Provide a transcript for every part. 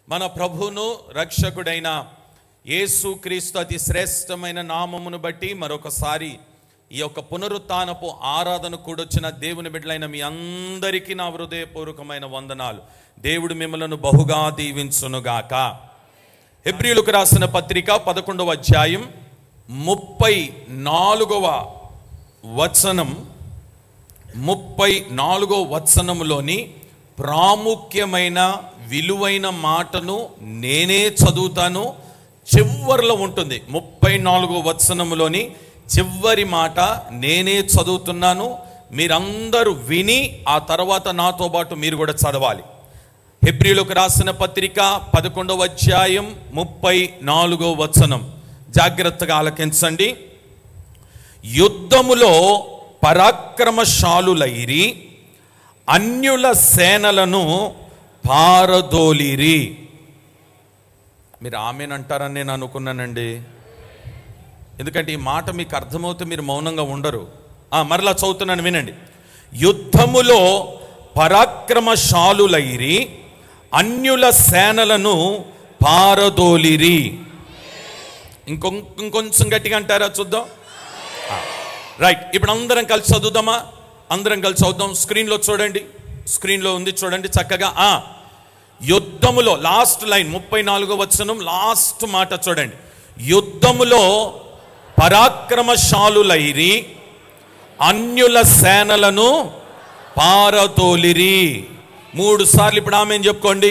మన ప్రభువును రక్షకుడైన యేసు క్రీస్తు అతి శ్రేష్టమైన నామమును బట్టి మరొకసారి ఈ యొక్క పునరుత్నపు ఆరాధన కూడొచ్చిన దేవుని బిడ్డలైన మీ అందరికీ నా హృదయపూర్వకమైన వందనాలు దేవుడు మిమ్మలను బహుగా దీవించునుగాక హెబ్రియులకు రాసిన పత్రిక పదకొండవ అధ్యాయం ముప్పై నాలుగవ వచనం ముప్పై నాలుగో వచనములోని ప్రాముఖ్యమైన విలువైన మాటను నేనే చదువుతాను చివరిలో ఉంటుంది ముప్పై నాలుగో వచనములోని చివరి మాట నేనే చదువుతున్నాను మీరందరూ విని ఆ తర్వాత నాతో పాటు మీరు కూడా చదవాలి హెబ్రిలకు రాసిన పత్రిక పదకొండవ అధ్యాయం ముప్పై నాలుగో వచనం జాగ్రత్తగా ఆలకించండి యుద్ధములో పరాక్రమశాలులైరి అన్యుల సేనలను పారదోలిరి మీరు ఆమెనంటారని నేను అనుకున్నానండి ఎందుకంటే ఈ మాట మీకు అర్థమవుతే మీరు మౌనంగా ఉండరు ఆ, మరలా చదువుతున్నాను వినండి యుద్ధములో పరాక్రమశాలులైరి అన్యుల సేనలను పారదోలిరి ఇంకొం ఇంకొంచెం గట్టిగా అంటారా చూద్దాం రైట్ ఇప్పుడు అందరం కలిసి చదువుదామా అందరం కలిసి చదువుదాం స్క్రీన్లో చూడండి స్క్రీన్లో ఉంది చూడండి చక్కగా ఆ యుద్ధములో లాస్ట్ లైన్ ముప్పై నాలుగో వచనం లాస్ట్ మాట చూడండి యుద్ధములో పరాక్రమశాలులైరి అన్యుల సేనలను పారతోలిరి మూడు సార్లు ఇప్పుడు ఆమె చెప్పుకోండి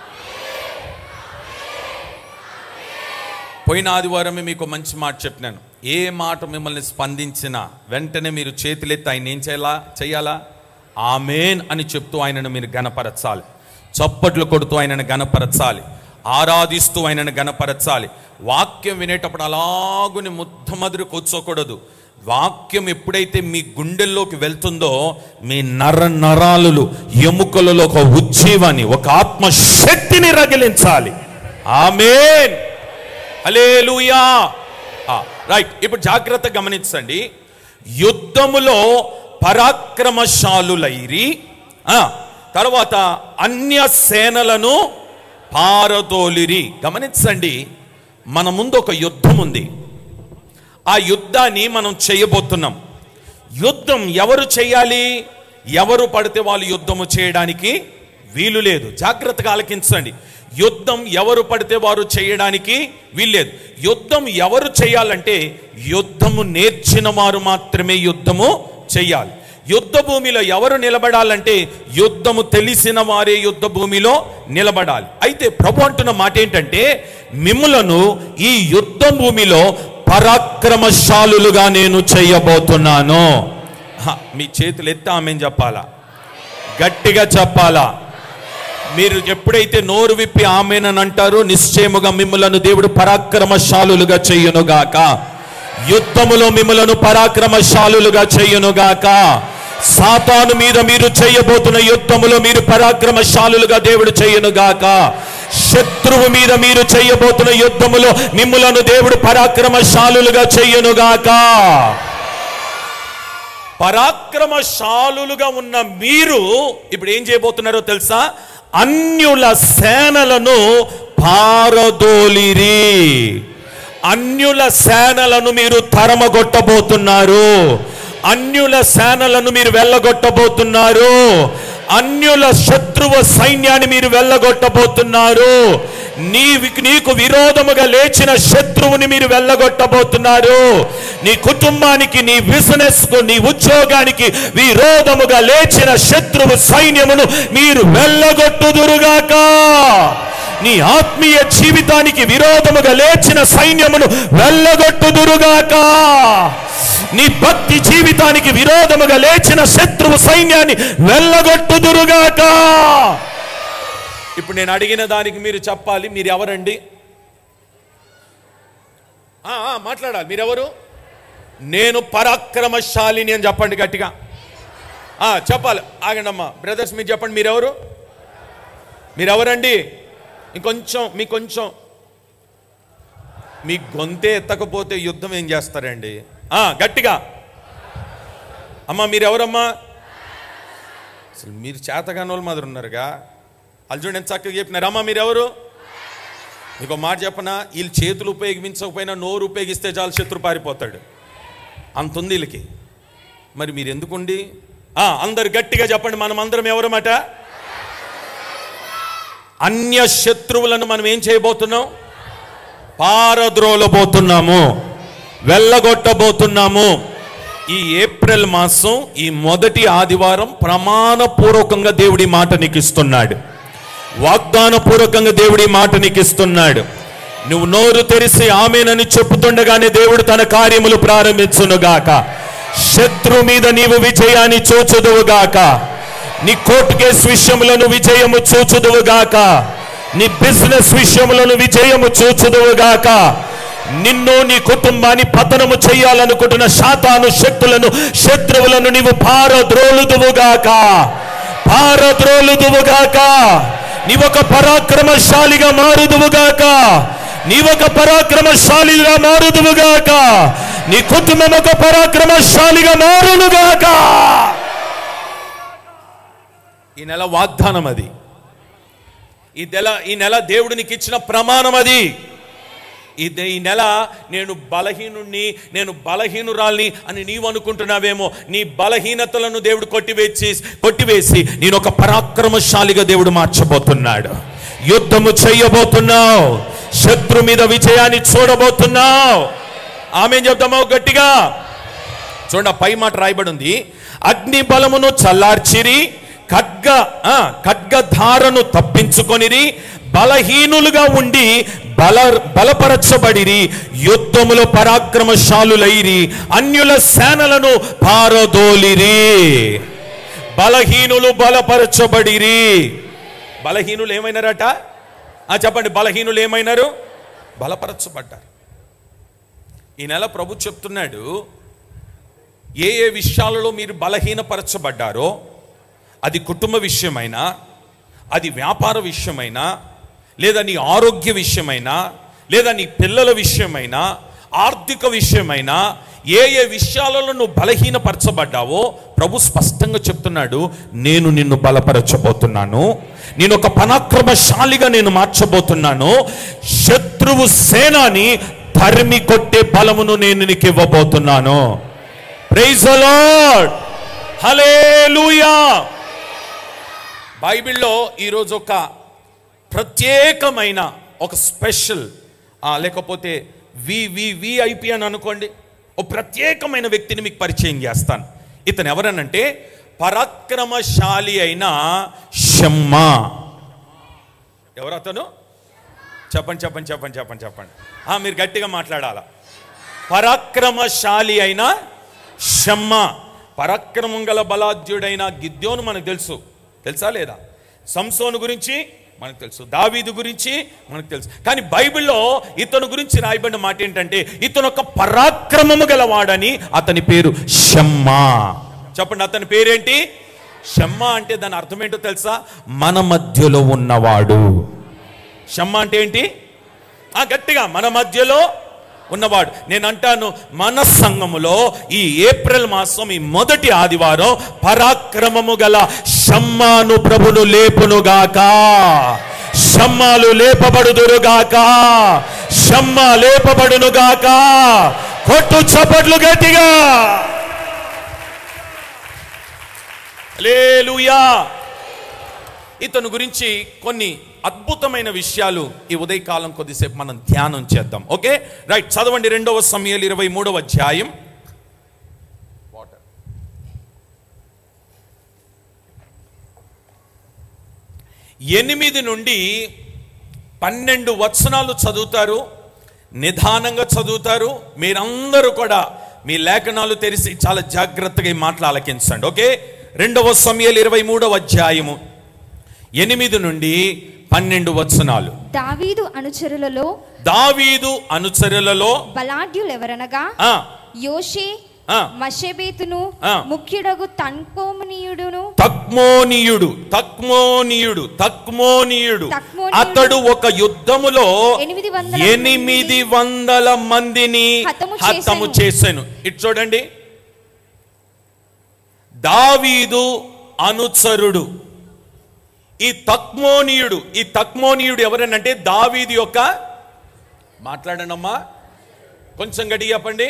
పోయిన ఆదివారమే మీకు మంచి మాట చెప్పినాను ఏ మాట మిమ్మల్ని స్పందించినా వెంటనే మీరు చేతులెత్తి ఆయన ఏం చేయాలా చేయాలా ఆమెన్ అని చెప్తూ ఆయనను మీరు గనపరచాలి చప్పట్లు కొడుతూ ఆయనను గనపరచాలి ఆరాధిస్తూ ఆయనను గనపరచాలి వాక్యం వినేటప్పుడు అలాగుని ముద్దమదురు కూర్చోకూడదు వాక్యం ఎప్పుడైతే మీ గుండెల్లోకి వెళ్తుందో మీ నర నరాలు ఎముకలలో ఒక ఉజ్జీవాన్ని ఒక ఆత్మశక్తిని రగిలించాలి ఆమెన్ హలేలుయా రైట్ ఇప్పుడు జాగ్రత్త గమనించండి యుద్ధములో పరాక్రమశాలులైరి ఆ, తర్వాత అన్య సేనలను పారదోలిరి గమనించండి మన ముందు ఒక యుద్ధం ఉంది ఆ యుద్ధాన్ని మనం చేయబోతున్నాం యుద్ధం ఎవరు చేయాలి ఎవరు పడితే వాళ్ళు యుద్ధము చేయడానికి వీలు లేదు జాగ్రత్తగా ఆలకించండి యుద్ధం ఎవరు పడితే వారు చేయడానికి వీల్లేదు యుద్ధం ఎవరు చేయాలంటే యుద్ధము నేర్చిన వారు మాత్రమే యుద్ధము చేయాలి యుద్ధ భూమిలో ఎవరు నిలబడాలంటే యుద్ధము తెలిసిన వారే యుద్ధ భూమిలో నిలబడాలి అయితే ప్రభు అంటున్న మాట ఏంటంటే మిమ్ములను ఈ యుద్ధ భూమిలో పరాక్రమశాలులుగా నేను చేయబోతున్నాను హ, మీ చేతులు ఎత్తి ఆమె చెప్పాలా గట్టిగా చెప్పాలా మీరు ఎప్పుడైతే నోరు విప్పి ఆమెనని అంటారో నిశ్చయముగా మిమ్మలను దేవుడు పరాక్రమశాలులుగా చెయ్యునుగాక యుద్ధములో మిమ్మలను పరాక్రమశాలులుగా చెయ్యునుగాక సాతాను మీద మీరు చేయబోతున్న యుద్ధములో మీరు పరాక్రమశాలులుగా దేవుడు చెయ్యునుగాక శత్రువు మీద మీరు చేయబోతున్న యుద్ధములో మిమ్మలను దేవుడు పరాక్రమశాలులుగా చెయ్యునుగాక పరాక్రమశాలులుగా ఉన్న మీరు ఇప్పుడు ఏం చేయబోతున్నారో తెలుసా అన్యుల సేనలను పారదోలిరి అన్యుల సేనలను మీరు తరమగొట్టబోతున్నారు అన్యుల సేనలను మీరు వెళ్ళగొట్టబోతున్నారు అన్యుల శత్రువు సైన్యాన్ని మీరు వెళ్ళగొట్టబోతున్నారు నీ నీకు విరోధముగా లేచిన శత్రువుని మీరు వెళ్ళగొట్టబోతున్నారు నీ కుటుంబానికి నీ బిజినెస్ కు నీ ఉద్యోగానికి విరోధముగా లేచిన శత్రువు సైన్యమును మీరు వెళ్ళగొట్టుదురుగాక నీ ఆత్మీయ జీవితానికి విరోధముగా లేచిన సైన్యమును వెళ్ళగొట్టుదురుగాక నీ భక్తి జీవితానికి విరోధముగా లేచిన శత్రువు సైన్యాన్ని వెళ్ళగొట్టుదురుగాక ఇప్పుడు నేను అడిగిన దానికి మీరు చెప్పాలి మీరు ఎవరండి ఆ, ఆ, మాట్లాడాలి మీరెవరు నేను పరాక్రమశాలిని అని చెప్పండి గట్టిగా ఆ, చెప్పాలి ఆగండి అమ్మా బ్రదర్స్ మీరు చెప్పండి మీరెవరు మీరెవరండి ఇంకొంచెం మీ కొంచెం మీ గొంతే ఎత్తకపోతే యుద్ధం ఏం చేస్తారండి ఆ, గట్టిగా అమ్మా మీరెవరమ్మా అసలు మీరు చేతగాని వాళ్ళు మాదిరి ఉన్నారుగా వాళ్ళు చూడండి ఎంత చక్కగా చెప్పినారు అమ్మా మీరెవరు మీకు మాట చెప్పనా వీళ్ళు చేతులు ఉపయోగించకపోయినా నోరు ఉపయోగిస్తే చాలు శత్రు పారిపోతాడు అంత ఉంది వీళ్ళకి మరి మీరు ఎందుకుండి ఆ, అందరు గట్టిగా చెప్పండి మనం అందరం ఎవరమాట అన్య శత్రువులను మనం ఏం చేయబోతున్నాం పారద్రోలబోతున్నాము వెళ్ళగొట్టబోతున్నాము ఈ ఏప్రిల్ మాసం ఈ మొదటి ఆదివారం ప్రమాణపూర్వకంగా దేవుడి మాట నీకు ఇస్తున్నాడు వాగ్దాన పూర్వకంగా దేవుడి మాట నీకు ఇస్తున్నాడు నువ్వు నోరు తెరిసి ఆమెనని చెప్పుతుండగానే దేవుడు తన కార్యములు ప్రారంభించునుగాక శత్రు మీద నీవు విజయాన్ని చూచుదువుగాక నీ కోర్టు కేసు విషయములను విజయము చూచుదువుగాక నీ బిజినెస్ విషయములను విజయము చూచుదువుగాక నిన్ను నీ కుటుంబాన్ని పతనము చేయాలనుకుంటున్న శాతాను శక్తులను శత్రువులను నీవు పారద్రోలుదువుగాక పారద్రోలుదువుగాక నీవొక పరాక్రమశాలిగా మారుదువుగాక నీవొక పరాక్రమశాలిగా మారుదువుగాక నీ కుటుంబం ఒక పరాక్రమశాలిగా మారునుగాక ఈ నెల వాగ్దానం అది ఈ నెల ఈ నెల దేవుడు నీకు ఇచ్చిన ప్రమాణం అది ఈ ద- ఈ నెల నేను బలహీనుణ్ణి నేను బలహీనురాల్ని అని నీవు అనుకుంటున్నావేమో నీ బలహీనతలను దేవుడు కొట్టివేసి కొట్టివేసి నేను ఒక పరాక్రమశాలిగా దేవుడు మార్చబోతున్నాడు యుద్ధము చెయ్యబోతున్నావు శత్రు మీద విజయాన్ని చూడబోతున్నావు ఆమె చెప్తామో గట్టిగా చూడండి ఆ పై మాట రాయబడి ఉంది అగ్ని బలమును చల్లార్చిరి ఖడ్గ ఆ, ఖడ్గధారను తప్పించుకొనిరి బలహీనులుగా ఉండి బల బలపరచబడిరి యుద్ధములో పరాక్రమశాలులైరి అన్యుల సేనలను పారదోలిరి బలహీనులు బలపరచబడిరి బలహీనులు ఏమైనారట ఆ, చెప్పండి బలహీనులు ఏమైనారు బలపరచబడ్డారు ఈ నెల ప్రభు చెప్తున్నాడు ఏ ఏ విషయాలలో మీరు బలహీనపరచబడ్డారో అది కుటుంబ విషయమైనా అది వ్యాపార విషయమైనా లేదా నీ ఆరోగ్య విషయమైనా లేదా నీ పిల్లల విషయమైనా ఆర్థిక విషయమైనా ఏ ఏ విషయాలలో నువ్వు బలహీనపరచబడ్డావో ప్రభు స్పష్టంగా చెప్తున్నాడు నేను నిన్ను బలపరచబోతున్నాను నేను ఒక పనాక్రమశాలిగా నేను మార్చబోతున్నాను శత్రువు సేనాని తరిమి కొట్టే బలమును నేను నీకు ఇవ్వబోతున్నాను ప్రైజ్ లార్డ్ హల్లెలూయా బైబిల్లో ఈరోజు ఒక ప్రత్యేకమైన ఒక స్పెషల్ ఆ, లేకపోతే వి వి విఐపి అని అనుకోండి ఒక ప్రత్యేకమైన వ్యక్తిని మీకు పరిచయం చేస్తాను ఇతను ఎవరనంటే పరాక్రమశాలి అయిన షమ్మా ఎవరు అతను చెప్పండి చెప్పండి చెప్పండి చెప్పండి చెప్పండి ఆ, మీరు గట్టిగా మాట్లాడాలా పరాక్రమశాలి అయిన షమ్మ పరాక్రమం గల బలాధ్యుడైన గిద్యోను మనకు తెలుసు తెలుసా లేదా సంసోను గురించి మనకు తెలుసు దావీదు గురించి మనకు తెలుసు కానీ బైబిల్లో ఇతను గురించి రాయబడిన మాట ఏంటంటే ఇతను ఒక పరాక్రమము గలవాడని అతని పేరు షమ్మా చెప్పండి అతని పేరేంటి షమ్మ అంటే దాని అర్థం ఏంటో తెలుసా మన మధ్యలో ఉన్నవాడు షమ్మ అంటే ఏంటి ఆ గట్టిగా మన మధ్యలో ఉన్నవాడు నేను అంటాను మన సంఘములో ఈ ఏప్రిల్ మాసం ఈ మొదటి ఆదివారం పరాక్రమము గల షమ్మాను ప్రభును లేపునుగాక షమ్మాలు లేపబడుదురుగాక షమ్మ లేపబడునుగాక కొట్టు చప్పట్లు గట్టిగా లేలుయా ఇతను గురించి కొన్ని అద్భుతమైన విషయాలు ఈ ఉదయకాలం కొద్దిసేపు మనం ధ్యానం చేద్దాం ఓకే రైట్ చదవండి రెండవ సమయాలు ఇరవై మూడవ అధ్యాయం ఎనిమిది నుండి పన్నెండు వచనాలు చదువుతారు నిదానంగా చదువుతారు మీరందరూ కూడా మీ లేఖనాలు తెరిచి చాలా జాగ్రత్తగా ఈ మాటలు ఆలకించండి ఓకే రెండవ సమయాలు ఇరవై మూడవ అధ్యాయము ఎనిమిది నుండి పన్నెండు వచనాలు దావీదు అనుచరులలో దావీదు అనుచరులలో బలాఢ్యులెవరనగా ఆ, యోషే ఆ. మషబేతును ఆ. ముఖ్యుడగు తన్కోమనీయుడును తక్మోనీయుడు తక్మోనీయుడు తక్మోనీయుడు తక్మోనీయుడు. అతడు ఒక యుద్ధములో ఎనిమిది వందల ఎనిమిది వందల మందిని హతము హతము చేసెను. చేశాను ఇటు చూడండి దావీదు అనుచరుడు ఈ తక్మోనీయుడు ఈ తక్మోనీయుడు ఎవరనంటే దావీదు యొక్క మాట్లాడండి అమ్మా కొంచెం గడి చెప్పండి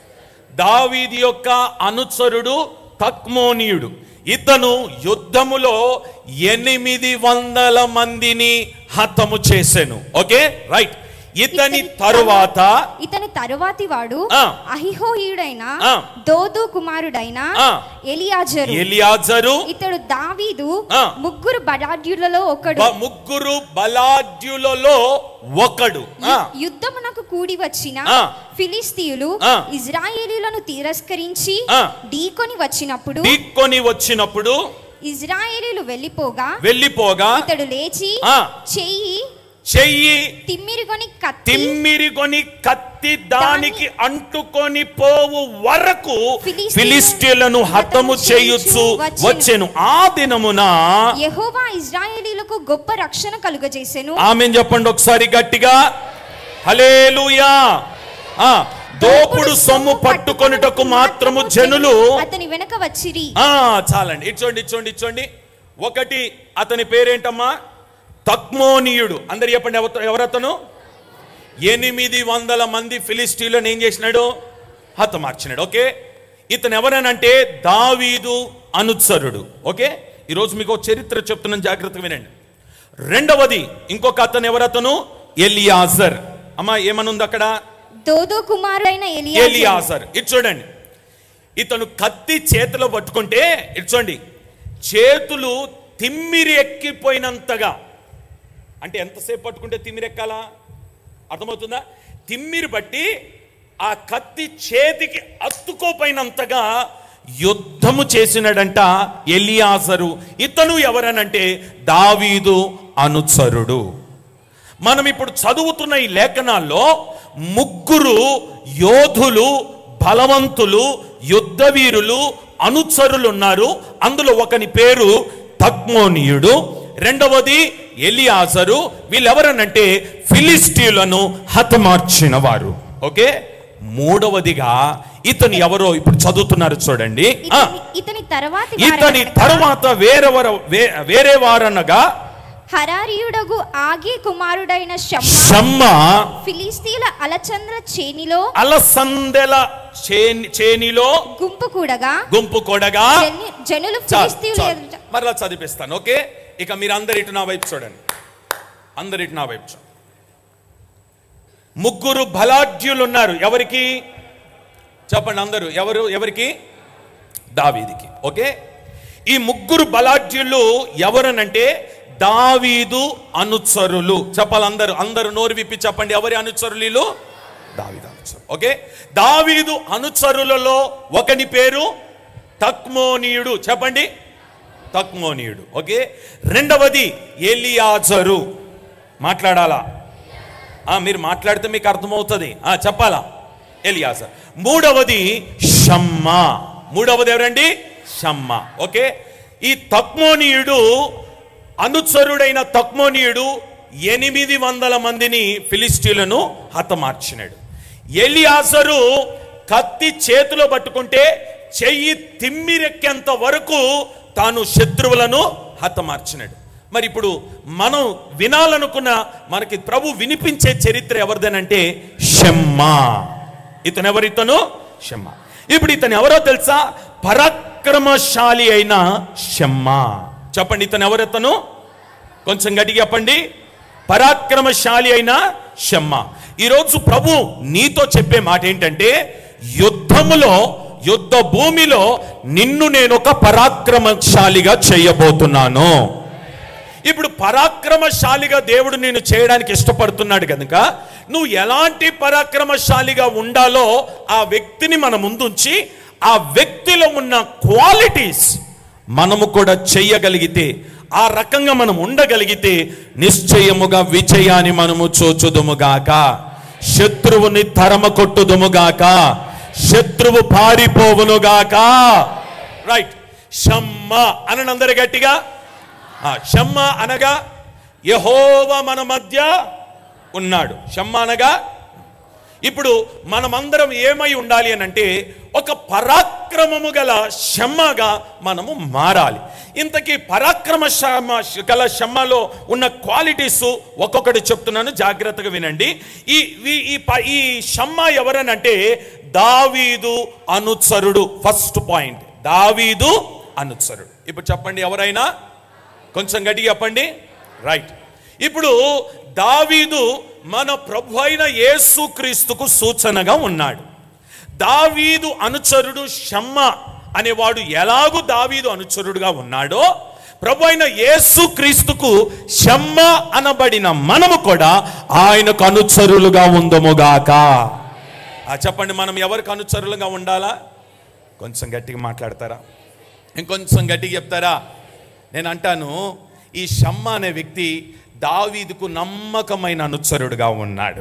దావీది యొక్క అనుచరుడు తక్మోనీయుడు ఇతను యుద్ధములో ఎనిమిది వందల మందిని హతము చేశాను ఓకే రైట్ ఇతని తరువాత ఇతని తరువాతి వాడు ఆ. అహిహోయుడైన ఆ. దోదు కుమారుడైన ఆ. ఎలియాజరు ఎలియాజరు ఇతడు దావీదు ఆ. ముగ్గురు బడాడ్యులలో ఒకడు బ- ముగ్గురు బలాఢ్యులలో ఒకడు ఆ, యుద్ధమునకు కూడి వచ్చిన ఆ. ఫిలిస్తీయులు ఆ. ఇజ్రాయేలీలను తిరస్కరించి ఆ. ఢీకొని వచ్చినప్పుడు ఢీక్కొని వచ్చినప్పుడు ఇజ్రాయేలీలు వెళ్ళిపోగా వెళ్ళిపోగా ఇతడు లేచి ఆ. చెయ్యి చెయ్యి తిమ్మిరిగొని కత్తి తిమ్మిరిగొని కత్తి దానికి అంటుకొని పోవు వరకు ఫిలిస్తీయులను ఫిలిస్టీలను హతము చేయొచ్చు వచ్చెను. వచ్చెను ఆ దినమున యెహోవా ఇజ్రాయేలీలకు గొప్ప రక్షణ కలుగజేసెను ఆమె చెప్పండి ఒకసారి గట్టిగా హలేలుయా ఆ దోపుడు సొమ్ము పట్టుకొనుటకు మాత్రము జనులు అతని వెనక వచ్చిరి ఆ చాలండి ఇచ్చోండి ఇచ్చోండి ఇచ్చోండి ఒకటి అతని పేరేంటమ్మా తక్మోనీయుడు అందరు చెప్పండి ఎవత- ఎవరతను ఎనిమిది వందల మంది ఫిలిస్టీలను ఏం చేసినాడు హతమార్చినాడు ఓకే ఇతను ఎవరనంటే దావీదు అనుచరుడు ఓకే ఈరోజు మీకు ఒక చరిత్ర చెప్తున్నాను జాగ్రత్తగా వినండి రెండవది ఇంకొక అతను ఎవరతను ఎలియాజర్ అమ్మా ఏమనుంది అక్కడ దోదో కుమారుడైన ఎలియాజరు ఎలియాజర్ ఇటు చూడండి ఇతను కత్తి చేతిలో పట్టుకుంటే ఇటు చూడండి చేతులు తిమ్మిరి ఎక్కిపోయినంతగా అంటే ఎంతసేపు పట్టుకుంటే తిమ్మిరి ఎక్కాలా అర్థమవుతుందా తిమ్మిరి బట్టి ఆ కత్తి చేతికి అత్తుకోపోయినంతగా యుద్ధము చేసినాడంట ఎలియాజరు ఇతను ఎవరనంటే దావీదు అనుచరుడు మనం ఇప్పుడు చదువుతున్న ఈ లేఖనాల్లో ముగ్గురు యోధులు బలవంతులు యుద్ధవీరులు అనుచరులు ఉన్నారు అందులో ఒకని పేరు తగ్మోనీయుడు రెండవది ఎలియాజరు వీళ్ళెవరనంటే ఫిలిస్టీయులను హతమార్చిన వారు ఓకే మూడవదిగా ఇతను ఎవరో ఇప్పుడు చదువుతున్నారు చూడండి ఆ, ఇతని- ఇతని తర్వాతి ఇతని వారనగా తరువాత వేరెవర వే- వేరే వారనగా హరారియుడగు ఆగి కుమారుడైన షమ్మ షమ్మ ఫిలిస్తీన్ల అలచంద్ర చేనిలో అలసందెల చేని- చేనిలో గుంపు కూడగా గుంపు కొడగా జని- జనులు చాలు, ఫిలిస్తీయుల చాలు. ఎదుట మరలా చదివిస్తాను ఓకే ఇక మీరు అందరు ఇటు నా వైపు చూడండి అందరు ఇటు నా వైపు చూడండి ముగ్గురు బలాఢ్యులు ఉన్నారు ఎవరికి చెప్పండి అందరూ ఎవరు ఎవరికి దావీదికి ఓకే ఈ ముగ్గురు బలాఢ్యులు ఎవరనంటే దావీదు అనుచరులు చెప్పాలి అందరూ అందరూ నోరు విప్పి చెప్పండి ఎవరి అనుచరులు వీళ్ళు? దావీదు అనుచరులు ఓకే దావీదు అనుచరులలో ఒకని పేరు తక్మోనీయుడు చెప్పండి తక్మోనీయుడు ఓకే రెండవది ఎలియాజరు మాట్లాడాలా ఆ, మీరు మాట్లాడితే మీకు అర్థమవుతుంది ఆ, చెప్పాలా ఎలియాజర్ మూడవది షమ్మ మూడవది ఎవరండి షమ్మ ఓకే ఈ తక్మోనీయుడు అనుచరుడైన తక్మోనీయుడు ఎనిమిది వందల మందిని ఫిలిస్టీలను హతమార్చినాడు ఎలియాజరు కత్తి చేతిలో పట్టుకుంటే చెయ్యి తిమ్మిరెక్కేంత వరకు తాను శత్రువులను హతమార్చినాడు మరి ఇప్పుడు మనం వినాలనుకున్న మనకి ప్రభు వినిపించే చరిత్ర ఎవరిదేనంటే షమ్మా ఇతను ఎవరితను షమ్మా ఇప్పుడు ఇతను ఎవరో తెలుసా పరాక్రమశాలి అయిన షమ్మా చెప్పండి ఇతను ఎవరితను కొంచెం గట్టిగా చెప్పండి పరాక్రమశాలి అయిన షమ్మ ఈరోజు ప్రభు నీతో చెప్పే మాట ఏంటంటే యుద్ధములో యుద్ధ భూమిలో నిన్ను నేను ఒక పరాక్రమశాలిగా చేయబోతున్నాను ఇప్పుడు పరాక్రమశాలిగా దేవుడు నేను చేయడానికి ఇష్టపడుతున్నాడు కనుక నువ్వు ఎలాంటి పరాక్రమశాలిగా ఉండాలో ఆ వ్యక్తిని మన ముందుంచి ఆ వ్యక్తిలో ఉన్న క్వాలిటీస్ మనము కూడా చెయ్యగలిగితే ఆ రకంగా మనం ఉండగలిగితే నిశ్చయముగా విజయాన్ని మనము చూచుదుముగాక శత్రువుని తరమ కొట్టుదుముగాక శత్రువు పారిపోవునుగాక రైట్ షమ్మ అనందరి గట్టిగా ఆ, షమ్మ అనగా యహోవ మన మధ్య ఉన్నాడు షమ్మ అనగా ఇప్పుడు మనమందరం ఏమై ఉండాలి అని అంటే ఒక పరాక్రమము గల షమ్మగా మనము మారాలి ఇంతకీ పరాక్రమ శమ గల షమ్మలో ఉన్న క్వాలిటీస్ ఒక్కొక్కటి చెప్తున్నాను జాగ్రత్తగా వినండి ఈ ఈ- ఈ ప- ఈ షమ్మ ఎవరనంటే దావీదు అనుచరుడు ఫస్ట్ పాయింట్ దావీదు అనుచరుడు ఇప్పుడు చెప్పండి ఎవరైనా కొంచెం గట్టిగా చెప్పండి రైట్ ఇప్పుడు దావీదు మన ప్రభు అయిన యేసుక్రీస్తుకు సూచనగా ఉన్నాడు దావీదు అనుచరుడు షమ్మ అనేవాడు ఎలాగూ దావీదు అనుచరుడుగా ఉన్నాడో ప్రభు అయిన యేసుక్రీస్తుకు షమ్మ అనబడిన మనము కూడా ఆయనకు అనుచరులుగా ఉందముగాక ఆ చెప్పండి మనం ఎవరికి అనుచరులుగా ఉండాలా కొంచెం గట్టిగా మాట్లాడతారా ఇంకొంచెం గట్టిగా చెప్తారా నేను అంటాను ఈ షమ్మ అనే వ్యక్తి దావీదుకు నమ్మకమైన అనుచరుడుగా ఉన్నాడు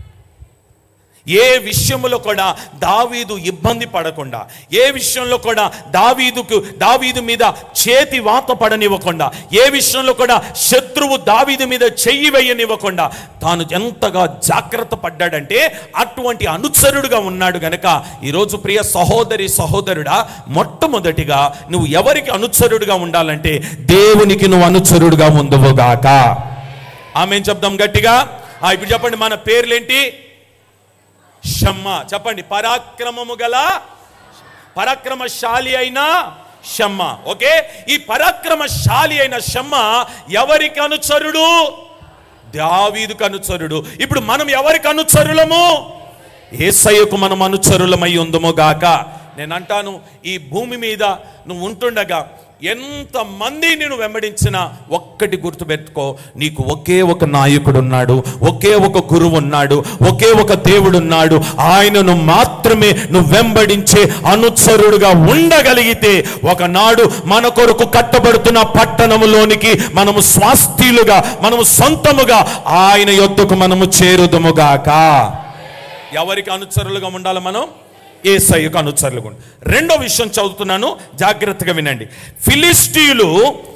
ఏ విషయంలో కూడా దావీదు ఇబ్బంది పడకుండా ఏ విషయంలో కూడా దావీదుకు దావీదు మీద చేతి వాత పడనివ్వకుండా ఏ విషయంలో కూడా శత్రువు దావీదు మీద చెయ్యి వేయనివ్వకుండా తాను ఎంతగా జాగ్రత్త పడ్డాడంటే అటువంటి అనుచరుడుగా ఉన్నాడు గనక ఈరోజు ప్రియ సహోదరి సహోదరుడా మొట్టమొదటిగా నువ్వు ఎవరికి అనుచరుడుగా ఉండాలంటే దేవునికి నువ్వు అనుచరుడుగా ఉందువుగాక ఆమె చెప్దాం గట్టిగా ఆ, ఇప్పుడు చెప్పండి మన పేర్లేంటి షమ్మ చెప్పండి పరాక్రమము గల పరాక్రమశాలి అయిన షమ్మ ఓకే ఈ పరాక్రమశాలి అయిన షమ్మ ఎవరికి అనుచరుడు దావీదుకు అనుచరుడు ఇప్పుడు మనం ఎవరికి అనుచరులము ఏసయ్యకు మనం అనుచరులమై ఉందము గాక నేను అంటాను ఈ భూమి మీద నువ్వు ఉంటుండగా ఎంత మంది నేను వెంబడించినా ఒక్కటి గుర్తుపెట్టుకో నీకు ఒకే ఒక నాయకుడు ఉన్నాడు ఒకే ఒక గురువు ఉన్నాడు ఒకే ఒక దేవుడు ఉన్నాడు ఆయనను మాత్రమే నువ్వు వెంబడించే అనుచరుడుగా ఉండగలిగితే ఒకనాడు మన కొరకు కట్టబడుతున్న పట్టణములోనికి మనము స్వాస్థ్యులుగా మనము సొంతముగా ఆయన యొద్దకు మనము చేరుదుముగాక ఎవరికి అనుచరులుగా ఉండాలి మనం ఏసయ్యకు అనుచరులుగా ఉండాలి రెండో విషయం చదువుతున్నాను జాగ్రత్తగా వినండి ఫిలిస్టీయులు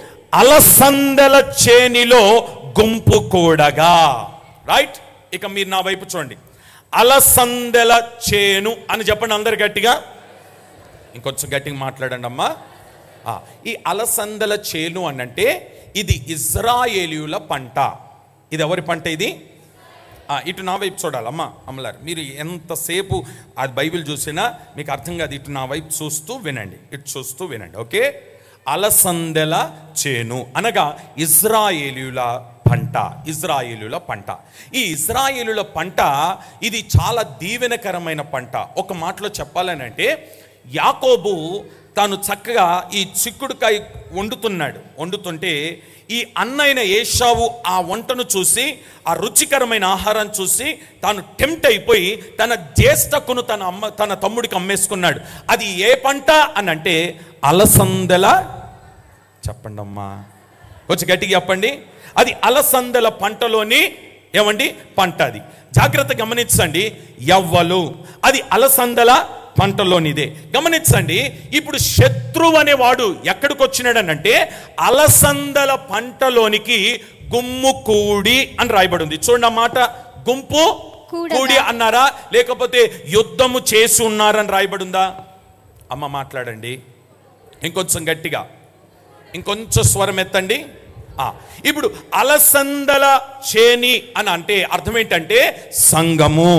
అలసందల చేనిలో గుంపు కూడగా రైట్ ఇక మీరు నా వైపు చూడండి అలసందల చేను అని చెప్పండి అందరు గట్టిగా ఇంకొంచెం గట్టిగా మాట్లాడండి అమ్మా ఆ, ఈ అలసందల చేను అనంటే ఇది ఇజ్రాయేలీయుల పంట ఇది ఎవరి పంట ఇది ఆ, ఇటు నా వైపు చూడాలి అమ్మా అమ్మలారు మీరు ఎంతసేపు అది బైబిల్ చూసినా మీకు అర్థం కాదు ఇటు నా వైపు చూస్తూ వినండి ఇటు చూస్తూ వినండి ఓకే అలసందెల చేను అనగా ఇజ్రాయేలీయుల పంట ఇజ్రాయేలుల పంట ఈ ఇజ్రాయేలుల పంట ఇది చాలా దీవెనకరమైన పంట ఒక మాటలో చెప్పాలనంటే యాకోబు తాను చక్కగా ఈ చిక్కుడుకాయ వండుతున్నాడు వండుతుంటే ఈ అన్నైన ఏషావు ఆ వంటను చూసి ఆ రుచికరమైన ఆహారం చూసి తాను టెంప్ట్ అయిపోయి తన జ్యేష్ఠకును తన అమ్మ తన తమ్ముడికి అమ్మేసుకున్నాడు అది ఏ పంట అని అంటే అలసందల చెప్పండి అమ్మా కొంచెం గట్టిగా చెప్పండి అది అలసందల పంటలోని ఏమండి పంట అది జాగ్రత్త గమనించండి ఎవ్వలు అది అలసందల పంటలోనిదే గమనించండి ఇప్పుడు శత్రువు అనేవాడు ఎక్కడికి వచ్చినాడనంటే అలసందల పంటలోనికి గుమ్ము కూడి అని రాయబడి ఉంది చూడండి ఆ మాట గుంపు కూడగా. కూడి అన్నారా లేకపోతే యుద్ధము చేసి ఉన్నారని రాయబడి ఉందా అమ్మ మాట్లాడండి ఇంకొంచెం గట్టిగా ఇంకొంచెం స్వరం ఎత్తండి ఆ, ఇప్పుడు అలసందల చేని అని అంటే అర్థం ఏంటంటే సంఘము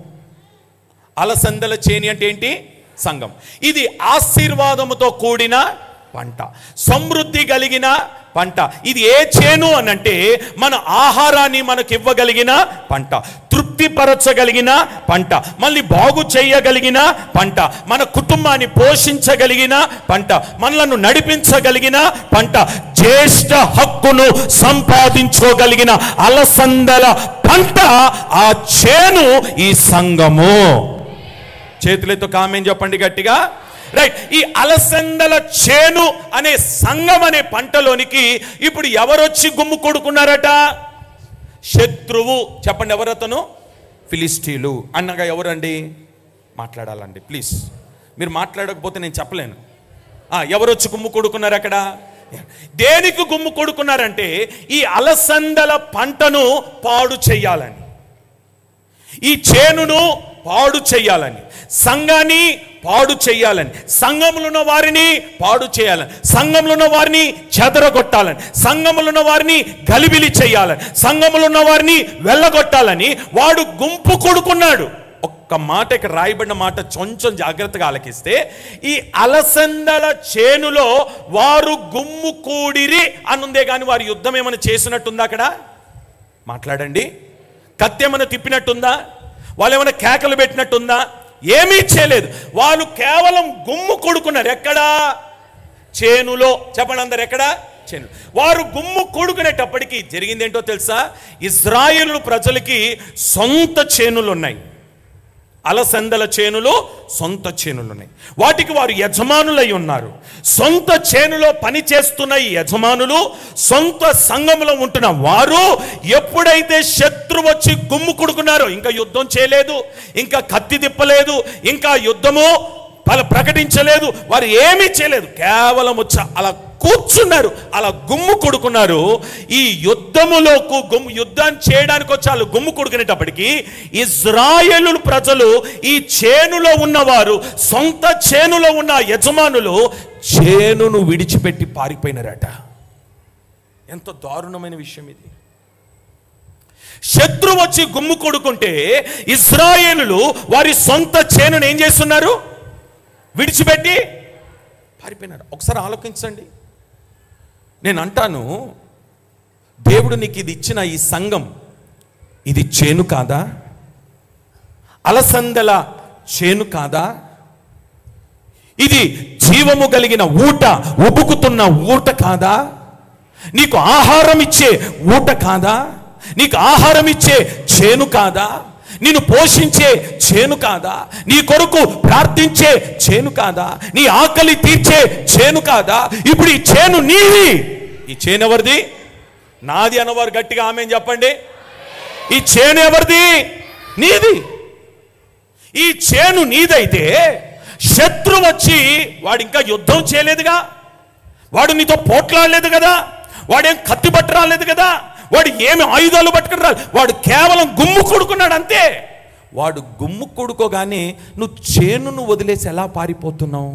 అలసందల చేని అంటే ఏంటి సంఘం ఇది ఆశీర్వాదముతో కూడిన పంట సమృద్ధి కలిగిన పంట ఇది ఏ చేను అని అంటే మన ఆహారాన్ని మనకు ఇవ్వగలిగిన పంట తృప్తిపరచగలిగిన పంట మళ్ళీ బాగు చేయగలిగిన పంట మన కుటుంబాన్ని పోషించగలిగిన పంట మనలను నడిపించగలిగిన పంట జ్యేష్ఠ హక్కును సంపాదించుకోగలిగిన అలసందల పంట ఆ చేను ఈ సంఘము చేతులతో కామెంట్ చెప్పండి గట్టిగా రైట్ ఈ అలసందల చేను అనే సంఘం అనే పంటలోనికి ఇప్పుడు ఎవరొచ్చి గుమ్ము కొడుకున్నారట శత్రువు చెప్పండి ఎవరతను ఫిలిస్టీలు అన్నగా ఎవరండి మాట్లాడాలండి ప్లీజ్ మీరు మాట్లాడకపోతే నేను చెప్పలేను ఆ, ఎవరొచ్చి గుమ్ము కొడుకున్నారు అక్కడ దేనికి గుమ్ము కొడుకున్నారంటే ఈ అలసందల పంటను పాడు చెయ్యాలని ఈ చేనును పాడు చెయ్యాలని సంఘాన్ని పాడు చేయాలని సంఘంలో ఉన్న వారిని పాడు చేయాలని సంఘంలో ఉన్న వారిని చెదరగొట్టాలని సంఘంలో ఉన్న వారిని గలిబిలి చేయాలని సంఘంలో ఉన్న వారిని వెళ్ళగొట్టాలని వాడు గుంపు కొడుకున్నాడు ఒక్క మాట ఇక్కడ రాయబడిన మాట కొంచెం జాగ్రత్తగా ఆలకిస్తే ఈ అలసందల చేనులో వారు గుమ్ము కూడిరి అనుందే కానీ వారి యుద్ధం ఏమైనా చేసినట్టుందా అక్కడ మాట్లాడండి కత్తి ఏమైనా తిప్పినట్టుందా వాళ్ళు ఏమైనా కేకలు పెట్టినట్టుందా ఏమీ చేయలేదు వాళ్ళు కేవలం గుమ్ము కొడుకున్నారు ఎక్కడా చేనులో చెప్పండి అందరు ఎక్కడా చేను వారు గుమ్ము కొడుకునేటప్పటికి జరిగిందేంటో తెలుసా ఇజ్రాయేలు ప్రజలకి సొంత చేనులు ఉన్నాయి అలసందల చేనులో సొంత చేనులు ఉన్నాయి వాటికి వారు యజమానులై ఉన్నారు సొంత చేనులో పని చేస్తున్న ఈ యజమానులు సొంత సంఘంలో ఉంటున్న వారు ఎప్పుడైతే శత్రు వచ్చి గుమ్ము కుడుకున్నారో ఇంకా యుద్ధం చేయలేదు ఇంకా కత్తి తిప్పలేదు ఇంకా యుద్ధము పల ప్రకటించలేదు వారు ఏమీ చేయలేదు కేవలం వచ్చి అలా కూర్చున్నారు అలా గుమ్ము కొడుకున్నారు ఈ యుద్ధములోకి గుమ్ము యుద్ధం చేయడానికి వచ్చి వాళ్ళు గుమ్ము కొడుకునేటప్పటికి ఇజ్రాయేలు ప్రజలు ఈ చేనులో ఉన్నవారు సొంత చేనులో ఉన్న యజమానులు చేనును విడిచిపెట్టి పారిపోయినారట ఎంత దారుణమైన విషయం ఇది శత్రు వచ్చి గుమ్ము కొడుకుంటే ఇజ్రాయేలులు వారి సొంత చేనును ఏం చేస్తున్నారు విడిచిపెట్టి పారిపోయినారు ఒకసారి ఆలోచించండి నేను అంటాను దేవుడు నీకు ఇది ఇచ్చిన ఈ సంఘం ఇది చేను కాదా అలసందల చేను కాదా ఇది జీవము కలిగిన ఊట ఉబుకుతున్న ఊట కాదా నీకు ఆహారం ఇచ్చే ఊట కాదా నీకు ఆహారం ఇచ్చే చేను కాదా నిన్ను పోషించే చేను కాదా నీ కొరకు ప్రార్థించే చేను కాదా నీ ఆకలి తీర్చే చేను కాదా ఇప్పుడు ఈ చేను నీది ఈ చేను ఎవరిది నాది అన్నవారు గట్టిగా ఆమె చెప్పండి ఈ చేను ఎవరిది నీది ఈ చేను నీదైతే శత్రు వచ్చి వాడు ఇంకా యుద్ధం చేయలేదుగా వాడు నీతో పోట్లాడలేదు కదా వాడేం కత్తి పట్టు రాలేదు కదా వాడు ఏమి ఆయుధాలు పట్టుకుని రాలేదు వాడు కేవలం గుమ్ము కొడుకున్నాడు అంతే వాడు గుమ్ము కొడుకోగానే నువ్వు చేనును వదిలేసి ఎలా పారిపోతున్నావు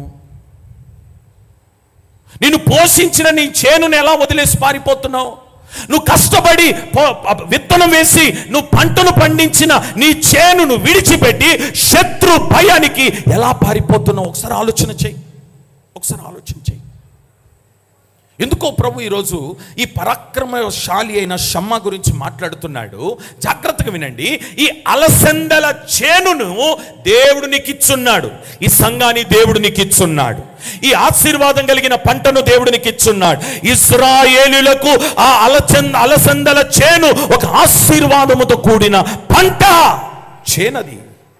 నిన్ను పోషించిన నీ చేనును ఎలా వదిలేసి పారిపోతున్నావు నువ్వు కష్టపడి పో- విత్తనం వేసి నువ్వు పంటను పండించిన నీ చేనును విడిచిపెట్టి శత్రు భయానికి ఎలా పారిపోతున్నావు ఒకసారి ఆలోచన చెయ్యి ఒకసారి ఆలోచన చెయ్యి ఎందుకో ప్రభు ఈరోజు ఈ పరాక్రమశాలి అయిన షమ్మ గురించి మాట్లాడుతున్నాడు జాగ్రత్తగా వినండి ఈ అలసందల చేనును దేవుడు నీకు ఇచ్చున్నాడు ఈ సంఘాన్ని దేవుడు నీకు ఇచ్చున్నాడు ఈ ఆశీర్వాదం కలిగిన పంటను దేవుడు నీకు ఇచ్చున్నాడు ఇస్రాయేలులకు ఆ అలచంద అలసందల చేను ఒక ఆశీర్వాదముతో కూడిన పంట చేనది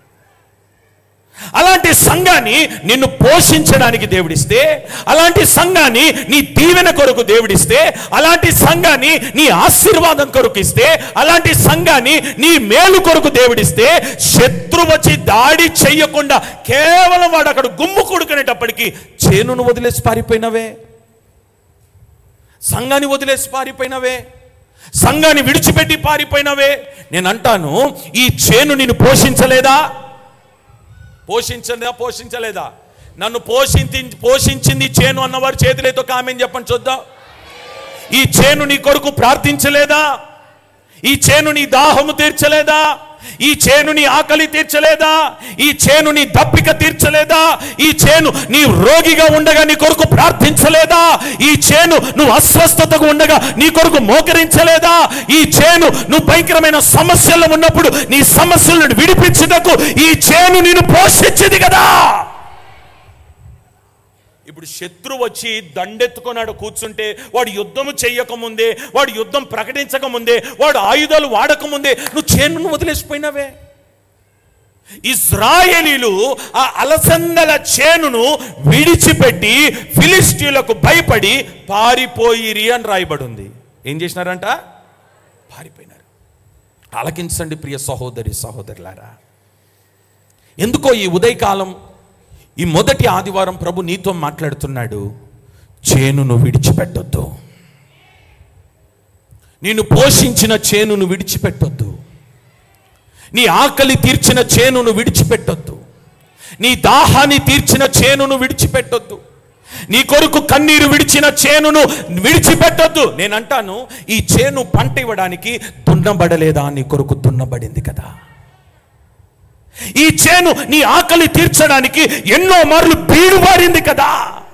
అలాంటి సంఘాన్ని నిన్ను పోషించడానికి దేవుడిస్తే అలాంటి సంఘాన్ని నీ దీవెన కొరకు దేవుడిస్తే అలాంటి సంఘాన్ని నీ ఆశీర్వాదం కొరకు ఇస్తే అలాంటి సంఘాన్ని నీ మేలు కొరకు దేవుడిస్తే శత్రు వచ్చి దాడి చెయ్యకుండా కేవలం వాడు అక్కడ గుమ్ము కొడుకునేటప్పటికి చేనును వదిలేసి పారిపోయినవే సంఘాన్ని వదిలేసి పారిపోయినవే సంఘాన్ని విడిచిపెట్టి పారిపోయినవే నేను అంటాను ఈ చేను నిన్ను పోషించలేదా పోషించలేదా పోషించలేదా నన్ను పోషించి పోషించింది ఈ చేను అన్నవారు చేతులతో కామెంట్ చెప్పండి చూద్దాం ఈ చేను నీ కొరకు ప్రార్థించలేదా ఈ చేను నీ దాహము తీర్చలేదా ఈ చేను నీ ఆకలి తీర్చలేదా ఈ చేను నీ దప్పిక తీర్చలేదా ఈ చేను నీ రోగిగా ఉండగా నీ కొరకు ప్రార్థించలేదా ఈ చేను నువ్వు అస్వస్థతగా ఉండగా నీ కొరకు మోకరించలేదా ఈ చేను నువ్వు భయంకరమైన సమస్యల్లో ఉన్నప్పుడు నీ సమస్యలను విడిపించుటకు ఈ చేను నేను పోషించింది కదా ఇప్పుడు శత్రు వచ్చి దండెత్తుకున్నాడు కూర్చుంటే వాడు యుద్ధము చెయ్యకముందే వాడు యుద్ధం ప్రకటించకముందే వాడు ఆయుధాలు వాడకముందే నువ్వు చేనును వదిలేసిపోయినావే ఇజ్రాయేలీలు ఆ అలసందల చేనును విడిచిపెట్టి ఫిలిస్టీలకు భయపడి పారిపోయిరి అని రాయబడి ఉంది ఏం చేసినారంట పారిపోయినారు ఆలకించండి ప్రియ సహోదరి సహోదరులారా ఎందుకో ఈ ఉదయకాలం ఈ మొదటి ఆదివారం ప్రభు నీతో మాట్లాడుతున్నాడు చేనును విడిచిపెట్టొద్దు నేను పోషించిన చేనును విడిచిపెట్టొద్దు నీ ఆకలి తీర్చిన చేనును విడిచిపెట్టొద్దు నీ దాహాన్ని తీర్చిన చేనును విడిచిపెట్టొద్దు నీ కొరకు కన్నీరు విడిచిన చేనును విడిచిపెట్టొద్దు నేను అంటాను ఈ చేను పంట ఇవ్వడానికి దున్నబడలేదా నీ కొరకు దున్నబడింది కదా ఈ చేను నీ ఆకలి తీర్చడానికి ఎన్నో మార్లు బీడు వారింది కదా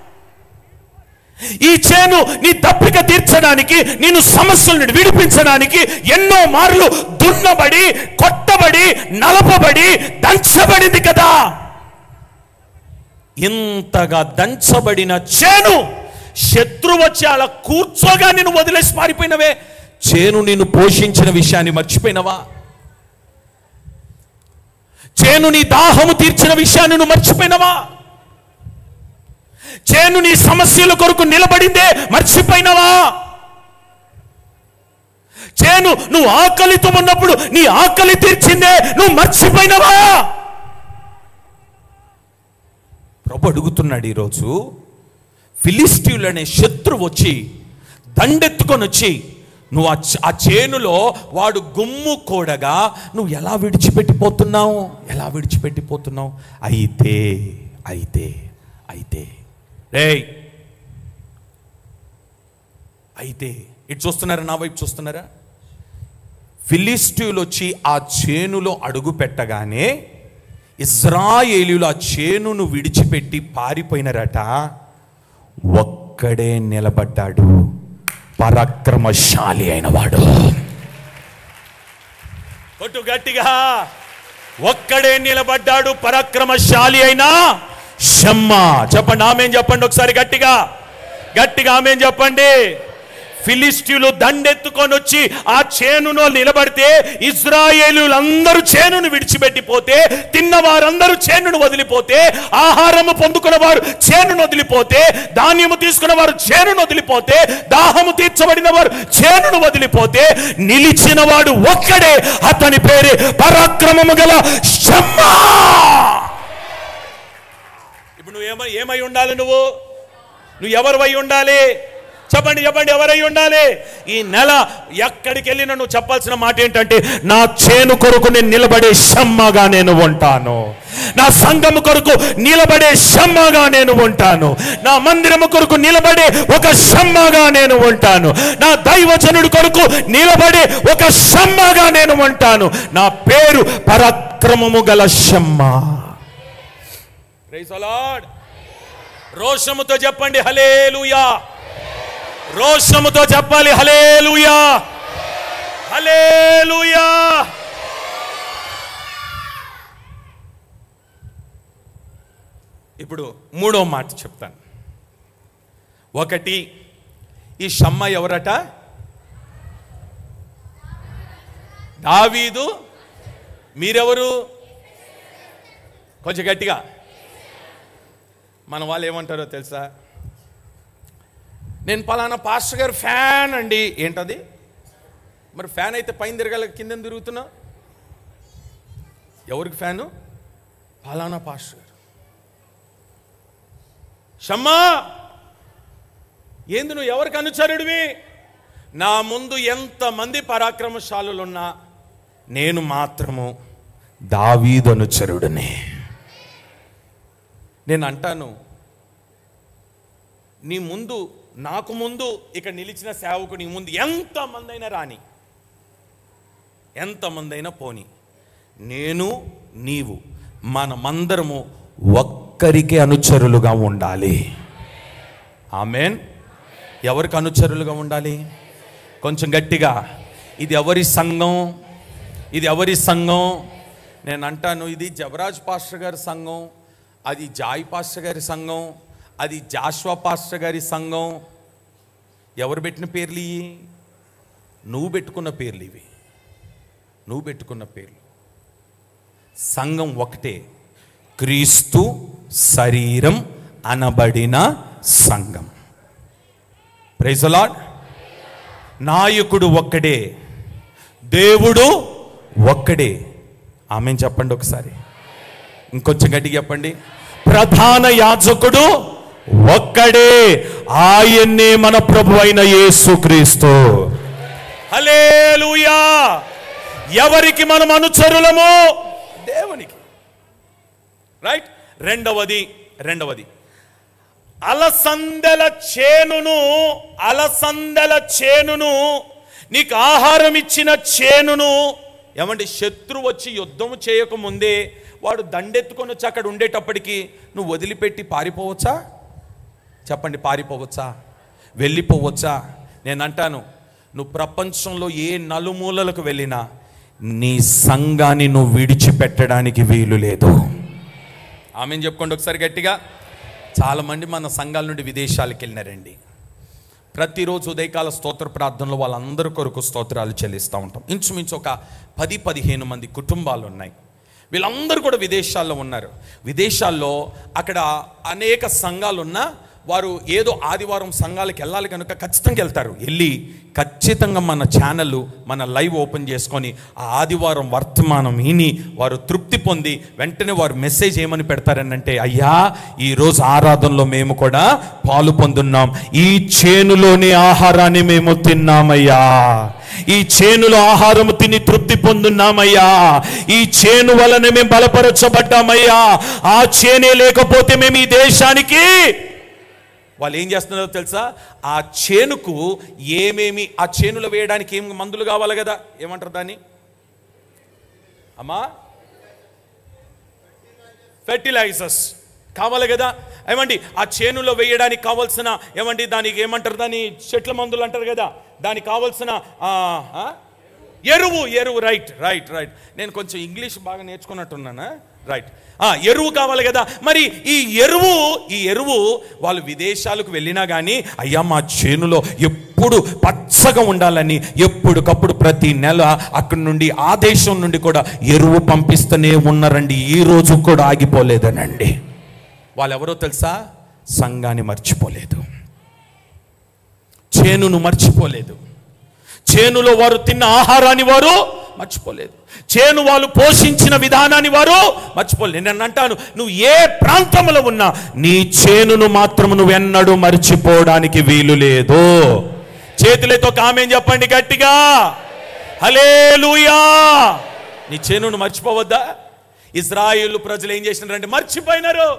ఈ చేను నీ తప్పిక తీర్చడానికి నేను సమస్యలను విడిపించడానికి ఎన్నో మార్లు దున్నబడి కొట్టబడి నలపబడి దంచబడింది కదా ఇంతగా దంచబడిన చేను శత్రు వచ్చి అలా కూర్చోగా నేను వదిలేసి పారిపోయినవే చేను నిన్ను పోషించిన విషయాన్ని మర్చిపోయినవా చేను నీ దాహము తీర్చిన విషయాన్ని నువ్వు మర్చిపోయినవా చేను నీ సమస్యల కొరకు నిలబడిందే మర్చిపోయినవా చేను నువ్వు ఆకలితో ఉన్నప్పుడు నీ ఆకలి తీర్చిందే నువ్వు మర్చిపోయినవా ప్రభు అడుగుతున్నాడు ఈరోజు ఫిలిస్టీయులు అనే శత్రువు వచ్చి దండెత్తుకొని వచ్చి నువ్వు ఆ చ- ఆ చేనులో వాడు గుమ్ము కూడగా నువ్వు ఎలా విడిచిపెట్టిపోతున్నావు ఎలా విడిచిపెట్టిపోతున్నావు అయితే అయితే అయితే రేయ్ అయితే ఇటు చూస్తున్నారా నా వైపు చూస్తున్నారా ఫిలిస్టీయులు వచ్చి ఆ చేనులో అడుగు పెట్టగానే ఇజ్రాయేలీలు ఆ చేనును విడిచిపెట్టి పారిపోయినారట ఒక్కడే నిలబడ్డాడు పరాక్రమశాలి అయిన వాడు కొట్టు గట్టిగా ఒక్కడే నిలబడ్డాడు పరాక్రమశాలి అయినా షమ్మ చెప్పండి ఆమెం చెప్పండి ఒకసారి గట్టిగా గట్టిగా ఆమెం చెప్పండి ఫిలిస్టీయులు దండెత్తుకొని వచ్చి ఆ చేనులో నిలబడితే ఇజ్రాయేలులందరూ చేనును విడిచిపెట్టిపోతే తిన్న వారందరూ చేనును వదిలిపోతే ఆహారము పొందుకున్న వారు చేనును వదిలిపోతే ధాన్యము తీసుకున్న వారు చేనును వదిలిపోతే దాహము తీర్చబడిన వారు చేనును వదిలిపోతే నిలిచిన వాడు ఒక్కడే అతని పేరే పరాక్రమము గల షమ్మా ఇప్పుడు నువ్వు ఏమై ఏమై ఉండాలి నువ్వు నువ్వు ఎవరివై ఉండాలి చెప్పండి చెప్పండి ఎవరై ఉండాలి ఈ నెల ఎక్కడికి వెళ్ళినా నువ్వు చెప్పాల్సిన మాట ఏంటంటే నా చేను కొరకు నేను నిలబడే షమ్మగా నేను ఉంటాను నా సంఘము కొరకు నిలబడే షమ్మగా నేను ఉంటాను నా మందిరము కొరకు నిలబడే ఒక షమ్మగా నేను ఉంటాను నా దైవజనుడి కొరకు నిలబడే ఒక షమ్మగా నేను ఉంటాను నా పేరు పరాక్రమము గల షమ్మ Praise the Lord. రోషముతో చెప్పండి హలేలుయా రోషముతో చెప్పాలి హలేలుయా హలేలుయా ఇప్పుడు మూడో మాట చెప్తాను ఒకటి ఈ షమ్మ ఎవరట దావీదు మీరెవరు కొంచెం గట్టిగా మన వాళ్ళు ఏమంటారో తెలుసా నేను పలానా పాస్టర్ గారు ఫ్యాన్ అండి ఏంటది మరి ఫ్యాన్ అయితే పైన తిరగాల కింద తిరుగుతున్నా ఎవరికి ఫ్యాను పలానా పాస్టర్ గారు షమ్మా ఏంది నువ్వు ఎవరికి అనుచరుడివి నా ముందు ఎంతమంది పరాక్రమశాలులున్నా నేను మాత్రము దావీదు అనుచరుడిని నేను అంటాను నీ ముందు నాకు ముందు ఇక్కడ నిలిచిన సేవకు నీ ముందు ఎంతమంది అయినా రాని ఎంతమంది అయినా పోని నేను నీవు మనమందరము ఒక్కరికి అనుచరులుగా ఉండాలి ఆమెన్ ఎవరికి అనుచరులుగా ఉండాలి కొంచెం గట్టిగా ఇది ఎవరి సంఘం ఇది ఎవరి సంఘం నేను అంటాను ఇది జబరాజ్ పాస్టర్ గారి సంఘం అది జాయ్ పాస్టర్ గారి సంఘం అది జాష్వా పాస్టర్ గారి సంఘం ఎవరు పెట్టిన పేర్లు ఇవి నువ్వు పెట్టుకున్న పేర్లు ఇవి నువ్వు పెట్టుకున్న పేర్లు సంఘం ఒకటే క్రీస్తు శరీరం అనబడిన సంఘం ప్రైజలాడ్ నాయకుడు ఒక్కడే దేవుడు ఒక్కడే ఆమె చెప్పండి ఒకసారి ఇంకొంచెం గట్టిగా చెప్పండి ప్రధాన యాజకుడు ఒక్కడే ఆయన్నే మన ప్రభు అయిన యేసుక్రీస్తు హల్లెలూయా ఎవరికి మనం అనుచరులము దేవునికి రైట్ రెండవది రెండవది అలసందల చేనును అలసందల చేనును నీకు ఆహారం ఇచ్చిన చేనును ఏమంటే శత్రు వచ్చి యుద్ధం చేయకముందే వాడు దండెత్తుకొని వచ్చి అక్కడ ఉండేటప్పటికి నువ్వు వదిలిపెట్టి పారిపోవచ్చా చెప్పండి పారిపోవచ్చా వెళ్ళిపోవచ్చా నేను అంటాను నువ్వు ప్రపంచంలో ఏ నలుమూలలకు వెళ్ళినా నీ సంఘాన్ని నువ్వు విడిచిపెట్టడానికి వీలు లేదు ఆమెను చెప్పుకోండి ఒకసారి గట్టిగా చాలామంది మన సంఘాల నుండి విదేశాలకు వెళ్ళినారండి ప్రతిరోజు ఉదయకాల స్తోత్ర ప్రార్థనలో వాళ్ళందరి కొరకు స్తోత్రాలు చెల్లిస్తూ ఉంటాం ఇంచుమించు ఒక పది పదిహేను మంది కుటుంబాలు ఉన్నాయి వీళ్ళందరూ కూడా విదేశాల్లో ఉన్నారు విదేశాల్లో అక్కడ అనేక సంఘాలు ఉన్నా వారు ఏదో ఆదివారం సంఘాలకు వెళ్ళాలి కనుక ఖచ్చితంగా వెళ్తారు వెళ్ళి ఖచ్చితంగా మన ఛానల్ మన లైవ్ ఓపెన్ చేసుకొని ఆ ఆదివారం వర్తమానం విని వారు తృప్తి పొంది వెంటనే వారు మెసేజ్ ఏమని పెడతారనంటే అయ్యా ఈరోజు ఆరాధనలో మేము కూడా పాలు పొందున్నాం ఈ చేనులోని ఆహారాన్ని మేము తిన్నామయ్యా ఈ చేనులో ఆహారము తిని తృప్తి పొందున్నామయ్యా ఈ చేను వలన మేము బలపరచబడ్డామయ్యా ఆ చేనే లేకపోతే మేము ఈ దేశానికి వాళ్ళు ఏం చేస్తున్నారో తెలుసా ఆ చేనుకు ఏమేమి ఆ చేనులో వేయడానికి ఏం మందులు కావాలి కదా ఏమంటారు దాన్ని అమ్మా ఫెర్టిలైజర్స్ కావాలి కదా ఏమండి ఆ చేనులో వేయడానికి కావాల్సిన ఏమండి దానికి ఏమంటారు దాని చెట్ల మందులు అంటారు కదా దానికి కావాల్సిన ఆ, ఆ? ఎరువు ఎరువు రైట్ రైట్ రైట్ నేను కొంచెం ఇంగ్లీష్ బాగా నేర్చుకున్నట్టున్నానా రైట్ ఆ, ఎరువు కావాలి కదా మరి ఈ ఎరువు ఈ ఎరువు వాళ్ళు విదేశాలకు వెళ్ళినా కానీ అయ్యా మా చేనులో ఎప్పుడు పచ్చగా ఉండాలని ఎప్పటికప్పుడు ప్రతి నెల అక్కడి నుండి ఆ దేశం నుండి కూడా ఎరువు పంపిస్తూనే ఉన్నారండి ఈ రోజు కూడా ఆగిపోలేదనండి వాళ్ళు ఎవరో తెలుసా సంఘాన్ని మర్చిపోలేదు చేనును మర్చిపోలేదు చేనులో వారు తిన్న ఆహారాన్ని వారు మర్చిపోలేదు చేను వాళ్ళు పోషించిన విధానాన్ని వారు మర్చిపోలేదు నేను అంటాను నువ్వు ఏ ప్రాంతంలో ఉన్నా నీ చేనును మాత్రం నువ్వు ఎన్నడూ మర్చిపోవడానికి వీలు లేదు చేతులతో కామేం చెప్పండి గట్టిగా హలేలుయా నీ చేనును మర్చిపోవద్దా ఇజ్రాయిల్ ప్రజలు ఏం చేసినారంటే మర్చిపోయినారు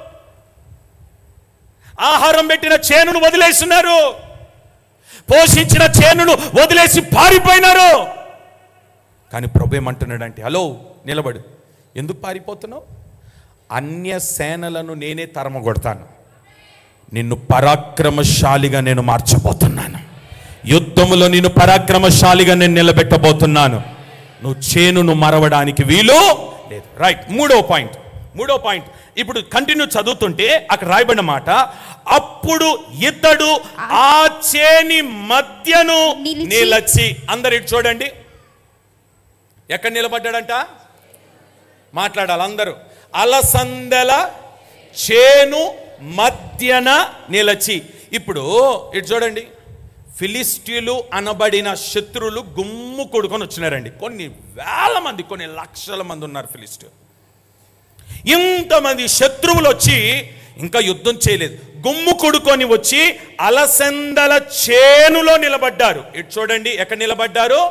ఆహారం పెట్టిన చేనును వదిలేస్తున్నారు పోషించిన చేనును వదిలేసి పారిపోయినారు కానీ ప్రభు ఏమంటున్నాడంటే హలో నిలబడు ఎందుకు పారిపోతున్నావు అన్య సేనలను నేనే తరమగొడతాను నిన్ను పరాక్రమశాలిగా నేను మార్చబోతున్నాను యుద్ధములో నిన్ను పరాక్రమశాలిగా నేను నిలబెట్టబోతున్నాను నువ్వు చేనును మరవడానికి వీలు లేదు రైట్ మూడో పాయింట్ మూడో పాయింట్ ఇప్పుడు కంటిన్యూ చదువుతుంటే అక్కడ రాయబడిన మాట అప్పుడు ఇతడు ఆ చేని మధ్యను నిలిచి- నిలచి అందరు ఇటు చూడండి ఎక్కడ నిలబడ్డాడంట మాట్లాడాలి అందరూ అలసందల చేను మధ్యన నిలచి ఇప్పుడు ఇటు చూడండి ఫిలిస్టీలు అనబడిన శత్రువులు గుమ్ము కొడుకొని వచ్చినారండి కొన్ని వేల మంది కొన్ని లక్షల మంది ఉన్నారు ఫిలిస్టీలు ఇంతమంది శత్రువులు వచ్చి ఇంకా యుద్ధం చేయలేదు గుమ్ము కొడుకొని వచ్చి అలసందల చేనులో నిలబడ్డారు ఇటు చూడండి ఎక్కడ నిలబడ్డారు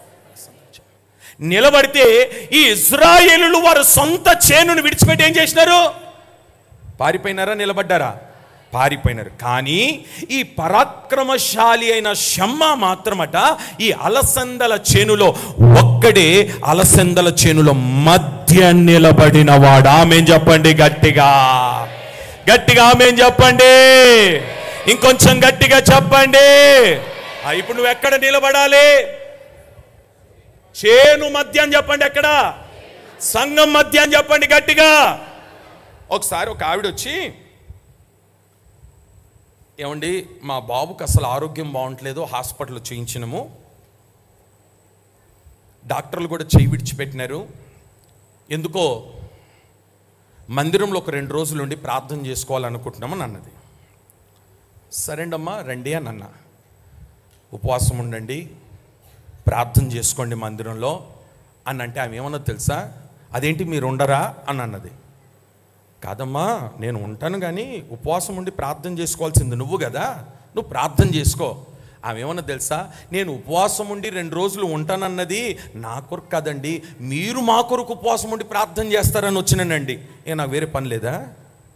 నిలబడితే ఈ ఇజ్రాయేలులు వారు సొంత చేనును విడిచిపెట్టి ఏం చేసినారు పారిపోయినారా నిలబడ్డారా పారిపోయినారు కానీ ఈ పరాక్రమశాలి అయిన షమ్మ మాత్రమట ఈ అలసందల చేనులో ఒక్కడే అలసందల చేనులో మధ్య నిలబడిన వాడు ఆమె చెప్పండి గట్టిగా గట్టిగా ఆమె చెప్పండి ఇంకొంచెం గట్టిగా చెప్పండి ఆ, ఇప్పుడు నువ్వు ఎక్కడ నిలబడాలి చేను మధ్య అని చెప్పండి ఎక్కడ సంఘం మధ్య అని చెప్పండి గట్టిగా ఒకసారి ఒక ఆవిడ వచ్చి ఏమండి మా బాబుకి అసలు ఆరోగ్యం బాగుంటలేదు హాస్పిటల్ చూయించినము డాక్టర్లు కూడా చేయి విడిచిపెట్టినారు ఎందుకో మందిరంలో ఒక రెండు రోజులు ఉండి ప్రార్థన చేసుకోవాలనుకుంటున్నామని అన్నది సరేండమ్మా రండి అని అన్న ఉపవాసం ఉండండి ప్రార్థన చేసుకోండి మందిరంలో అని అంటే ఆమె ఏమన్నా తెలుసా అదేంటి మీరు ఉండరా అని అన్నది కాదమ్మా నేను ఉంటాను కానీ ఉపవాసం ఉండి ప్రార్థన చేసుకోవాల్సింది నువ్వు కదా నువ్వు ప్రార్థన చేసుకో ఆమె ఏమన్నా తెలుసా నేను ఉపవాసం ఉండి రెండు రోజులు ఉంటానన్నది నా కొరకు కాదండి మీరు మా కొరకు ఉపవాసం ఉండి ప్రార్థన చేస్తారని వచ్చినానండి ఏ నాకు వేరే పని లేదా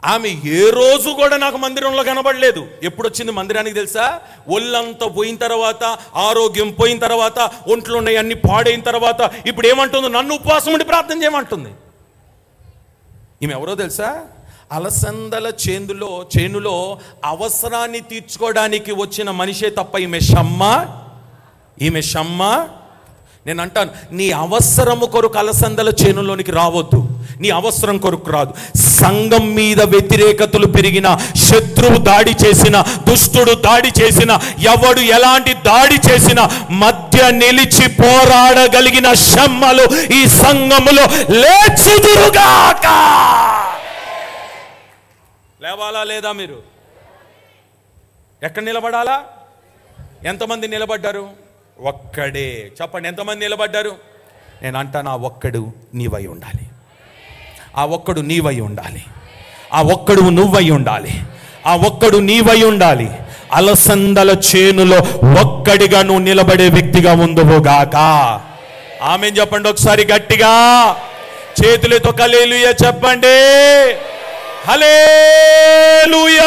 ఆమె ఏ రోజు కూడా నాకు మందిరంలో కనబడలేదు ఎప్పుడు వచ్చింది మందిరానికి తెలుసా ఒళ్ళంతా పోయిన తర్వాత ఆరోగ్యం పోయిన తర్వాత ఒంట్లో ఉన్నాయి అన్ని పాడైన తర్వాత ఇప్పుడు ఏమంటుంది నన్ను ఉపవాసం ఉండి ప్రార్థన చేయమంటుంది ఈమె ఎవరో తెలుసా అలసందల చేనులో చేనులో అవసరాన్ని తీర్చుకోవడానికి వచ్చిన మనిషే తప్ప ఈమె షమ్మ ఈమె షమ్మ నేను అంటాను నీ అవసరము కొరకు అలసందల చేనులోనికి రావద్దు నీ అవసరం కొరకు రాదు సంఘం మీద వ్యతిరేకతలు పెరిగిన శత్రువు దాడి చేసిన దుష్టుడు దాడి చేసిన ఎవడు ఎలాంటి దాడి చేసిన మధ్య నిలిచి పోరాడగలిగిన షమ్మలు ఈ సంఘములో లేచుదురుగాక లేవాలా లేదా మీరు ఎక్కడ నిలబడాలా ఎంతమంది నిలబడ్డారు ఒక్కడే చెప్పండి ఎంతమంది నిలబడ్డారు నేను అంటాను ఆ ఒక్కడు నీవై ఉండాలి ఆ ఒక్కడు నీవై ఉండాలి ఆ ఒక్కడు నువ్వై ఉండాలి ఆ ఒక్కడు నీవై ఉండాలి అలసందల చేనులో ఒక్కడిగా నువ్వు నిలబడే వ్యక్తిగా ఉందువుగాక ఆమె చెప్పండి ఒకసారి గట్టిగా చేతులతో కలేలుయ చెప్పండి హలేలుయా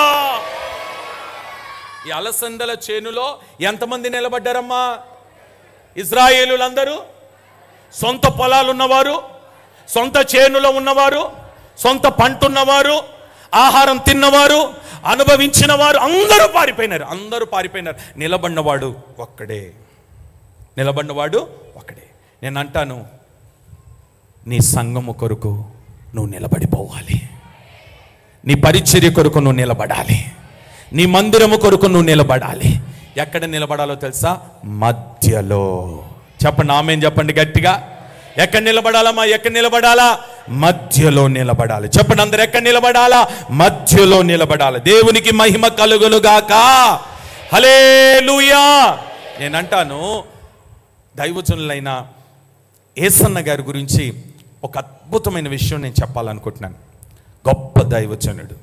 ఈ అలసందల చేనులో ఎంతమంది నిలబడ్డారమ్మా ఇజ్రాయేలులందరూ సొంత పొలాలు ఉన్నవారు సొంత చేనులో ఉన్నవారు సొంత పంట ఉన్నవారు ఆహారం తిన్నవారు అనుభవించిన వారు అందరూ పారిపోయినారు అందరూ పారిపోయినారు నిలబడినవాడు ఒక్కడే నిలబడినవాడు ఒక్కడే నేను అంటాను నీ సంఘము కొరకు నువ్వు నిలబడిపోవాలి నీ పరిచర్య కొరకు నువ్వు నిలబడాలి నీ మందిరము కొరకు నువ్వు నిలబడాలి ఎక్కడ నిలబడాలో తెలుసా మధ్యలో చెప్పండి ఆమె చెప్పండి గట్టిగా ఎక్కడ నిలబడాలమ్మా ఎక్కడ నిలబడాలా మధ్యలో నిలబడాలి చెప్పండి అందరు ఎక్కడ నిలబడాలా మధ్యలో నిలబడాలి దేవునికి మహిమ కలుగునుగాక హలేలుయా నేనంటాను దైవజనులైన ఏసన్న గారి గురించి ఒక అద్భుతమైన విషయం నేను చెప్పాలనుకుంటున్నాను గొప్ప దైవజనుడు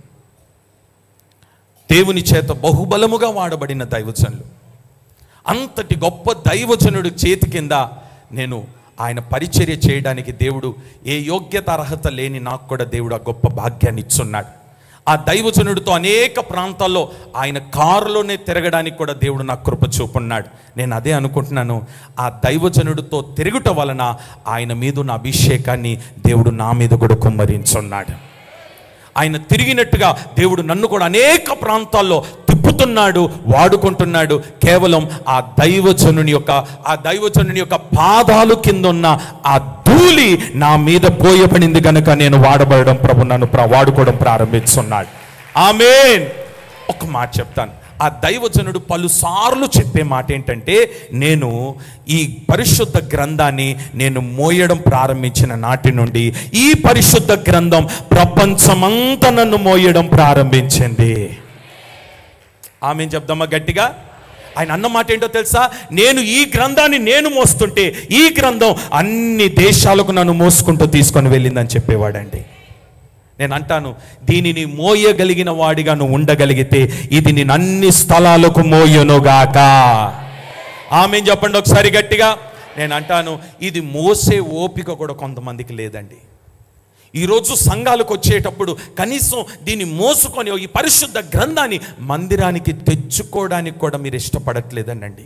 దేవుని చేత బహుబలముగా వాడబడిన దైవజనులు అంతటి గొప్ప దైవజనుడు చేతి కింద నేను ఆయన పరిచర్య చేయడానికి దేవుడు ఏ యోగ్యత అర్హత లేని నాకు కూడా దేవుడు ఆ గొప్ప భాగ్యాన్ని ఇచ్చున్నాడు ఆ దైవజనుడితో అనేక ప్రాంతాల్లో ఆయన కారులోనే తిరగడానికి కూడా దేవుడు నాకు కృప చూపున్నాడు నేను అదే అనుకుంటున్నాను ఆ దైవజనుడితో తిరుగుట వలన ఆయన మీద ఉన్న అభిషేకాన్ని దేవుడు నా మీద కూడా కుమ్మరించున్నాడు ఆయన తిరిగినట్టుగా దేవుడు నన్ను కూడా అనేక ప్రాంతాల్లో తిప్పుతున్నాడు వాడుకుంటున్నాడు కేవలం ఆ దైవజనుని యొక్క ఆ దైవజనుని యొక్క పాదాలు కింద ఉన్న ఆ ధూళి నా మీద పోయబడింది కనుక నేను వాడబడడం ప్రభు నన్ను ప్ర- వాడుకోవడం ప్రారంభిస్తున్నాడు ఆమేన్ ఒక మాట చెప్తాను ఆ దైవజనుడు పలుసార్లు చెప్పే మాట ఏంటంటే నేను ఈ పరిశుద్ధ గ్రంథాన్ని నేను మోయడం ప్రారంభించిన నాటి నుండి ఈ పరిశుద్ధ గ్రంథం ప్రపంచమంతా నన్ను మోయడం ప్రారంభించింది ఆమె చెప్దామా గట్టిగా ఆయన అన్న మాట ఏంటో తెలుసా నేను ఈ గ్రంథాన్ని నేను మోస్తుంటే ఈ గ్రంథం అన్ని దేశాలకు నన్ను మోసుకుంటూ తీసుకొని వెళ్ళిందని చెప్పేవాడండి నేను అంటాను దీనిని మోయగలిగిన వాడిగా నువ్వు ఉండగలిగితే ఇది నేను అన్ని స్థలాలకు మోయనుగాక ఆమె చెప్పండి ఒకసారి గట్టిగా నేను అంటాను ఇది మోసే ఓపిక కూడా కొంతమందికి లేదండి ఈరోజు సంఘాలకు వచ్చేటప్పుడు కనీసం దీన్ని మోసుకొని ఈ పరిశుద్ధ గ్రంథాన్ని మందిరానికి తెచ్చుకోవడానికి కూడా మీరు ఇష్టపడట్లేదండి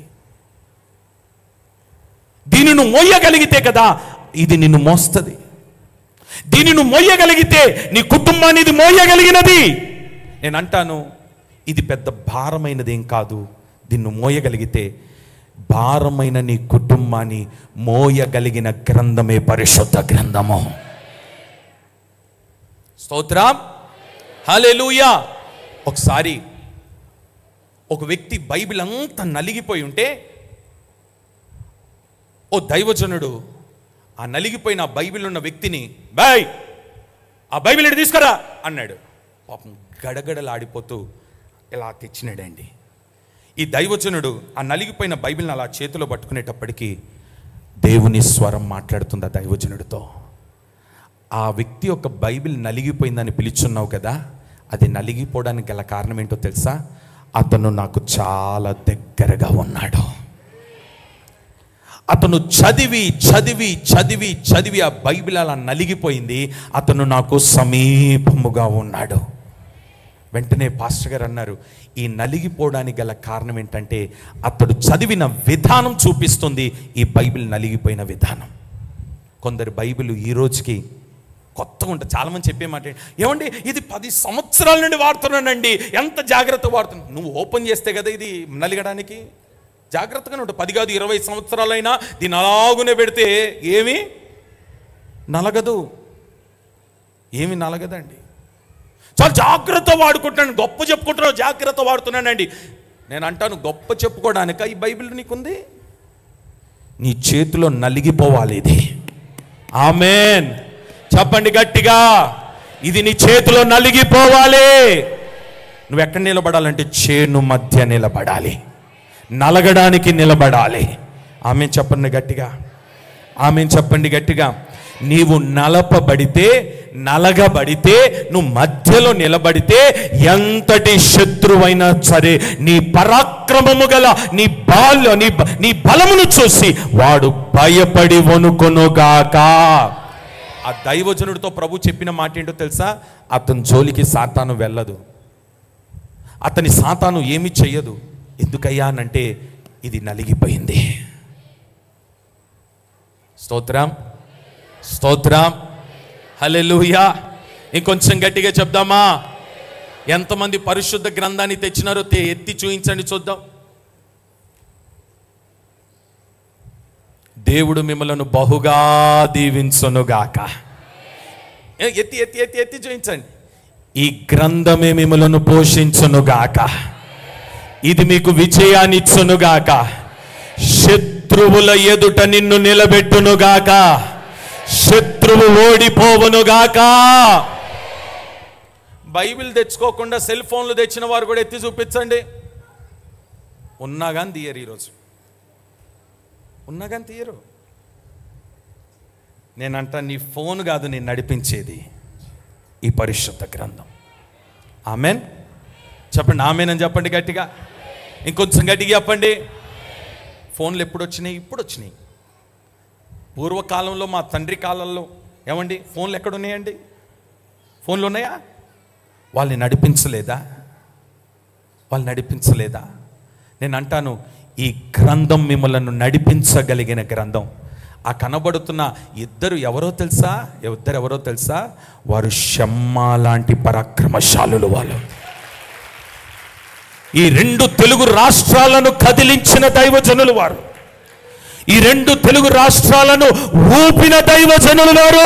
దీనిని నువ్వు మోయగలిగితే కదా ఇది నిన్ను మోస్తుంది దీన్ని నువ్వు మోయగలిగితే నీ కుటుంబాన్ని ఇది మోయగలిగినది నేను అంటాను ఇది పెద్ద భారమైనది ఏం కాదు దీన్ని నువ్వు మోయగలిగితే భారమైన నీ కుటుంబాన్ని మోయగలిగిన గ్రంథమే పరిశుద్ధ గ్రంథము స్తోత్రం హల్లెలూయా ఒకసారి ఒక వ్యక్తి బైబిల్ అంతా నలిగిపోయి ఉంటే ఓ దైవజనుడు ఆ నలిగిపోయిన ఆ బైబిల్ ఉన్న వ్యక్తిని బాయ్ ఆ బైబిల్ ఇటు తీసుకురా అన్నాడు పాపం గడగడలాడిపోతూ ఇలా తెచ్చినాడండి ఈ దైవజనుడు ఆ నలిగిపోయిన బైబిల్ని అలా చేతిలో పట్టుకునేటప్పటికీ దేవుని స్వరం మాట్లాడుతుంది ఆ దైవజనుడితో ఆ వ్యక్తి యొక్క బైబిల్ నలిగిపోయిందని పిలుచున్నావు కదా అది నలిగిపోవడానికి గల కారణం ఏంటో తెలుసా అతను నాకు చాలా దగ్గరగా ఉన్నాడు అతను చదివి చదివి చదివి చదివి ఆ బైబిల్ అలా నలిగిపోయింది అతను నాకు సమీపముగా ఉన్నాడు వెంటనే పాస్టర్ గారు అన్నారు ఈ నలిగిపోవడానికి గల కారణం ఏంటంటే అతడు చదివిన విధానం చూపిస్తుంది ఈ బైబిల్ నలిగిపోయిన విధానం కొందరు బైబిల్ ఈ రోజుకి కొత్తగా ఉంటుంది చాలామంది చెప్పే మాట ఏంటి, ఏమండి ఇది పది సంవత్సరాల నుండి వాడుతున్నానండి ఎంత జాగ్రత్త వాడుతున్నా నువ్వు ఓపెన్ చేస్తే కదా ఇది నలిగడానికి జాగ్రత్తగానే ఉంటుంది పది కాదు ఇరవై సంవత్సరాలైనా దీన్ని అలాగునే పెడితే ఏమి నలగదు ఏమి నలగదండి చాలా జాగ్రత్త వాడుకుంటున్నాను గొప్ప చెప్పుకుంటున్నాను జాగ్రత్త వాడుతున్నానండి నేను అంటాను గొప్ప చెప్పుకోవడానిక ఈ బైబిల్ నీకుంది నీ చేతిలో నలిగిపోవాలి ఇది ఆమెన్ చెప్పండి గట్టిగా ఇది నీ చేతిలో నలిగిపోవాలి నువ్వు ఎక్కడ నిలబడాలంటే చేను మధ్య నిలబడాలి నలగడానికి నిలబడాలి ఆమె చెప్పండి గట్టిగా ఆమె చెప్పండి గట్టిగా నీవు నలపబడితే నలగబడితే నువ్వు మధ్యలో నిలబడితే ఎంతటి శత్రువైనా సరే నీ పరాక్రమము గల నీ బాల్య నీ బ- నీ బలమును చూసి వాడు భయపడి వణుకొనుగాక ఆ దైవజనుడితో ప్రభు చెప్పిన మాట ఏంటో తెలుసా అతని జోలికి సాతాను వెళ్ళదు అతని సాతాను ఏమి చెయ్యదు ఎందుకయ్యా అనంటే ఇది నలిగిపోయింది స్తోత్రం స్తోత్రం హల్లెలూయా ఇంకొంచెం గట్టిగా చెప్దామా ఎంతమంది పరిశుద్ధ గ్రంథాన్ని తెచ్చినారో తే- ఎత్తి చూపించండి చూద్దాం దేవుడు మిమ్మలను బహుగా దీవించునుగాక ఏ, ఎత్తి ఎత్తి ఎత్తి ఎత్తి చూపించండి ఈ గ్రంథమే మిమ్మలను పోషించునుగాక ఇది మీకు విజయాన్నిచ్చునుగాక శత్రువుల ఎదుట నిన్ను నిలబెట్టునుగాక శత్రువు ఓడిపోవునుగాక బైబిల్ తెచ్చుకోకుండా సెల్ ఫోన్లు తెచ్చిన వారు కూడా ఎత్తి చూపించండి ఉన్నా కానీ తీయరు ఈరోజు ఉన్నా కానీ తీయరు నేనంట నీ ఫోన్ కాదు నేను నడిపించేది ఈ పరిశుద్ధ గ్రంథం ఆమెన్ చెప్పండి ఆమెన్ అని చెప్పండి గట్టిగా ఇంకొంచెం గట్టిగా చెప్పండి ఫోన్లు ఎప్పుడు వచ్చినాయి ఇప్పుడు వచ్చినాయి పూర్వకాలంలో మా తండ్రి కాలంలో ఏమండి ఫోన్లు ఎక్కడ ఉన్నాయండి ఫోన్లు ఉన్నాయా వాళ్ళని నడిపించలేదా వాళ్ళు నడిపించలేదా నేను అంటాను ఈ గ్రంథం మిమ్మల్ని నడిపించగలిగిన గ్రంథం ఆ కనబడుతున్న ఇద్దరు ఎవరో తెలుసా ఇద్దరు ఎవరో తెలుసా వారు షమ్మా లాంటి పరాక్రమశాలులు వాళ్ళు ఈ రెండు తెలుగు రాష్ట్రాలను కదిలించిన దైవజనులు వారు ఈ రెండు తెలుగు రాష్ట్రాలను ఊపిన దైవజనులు వారు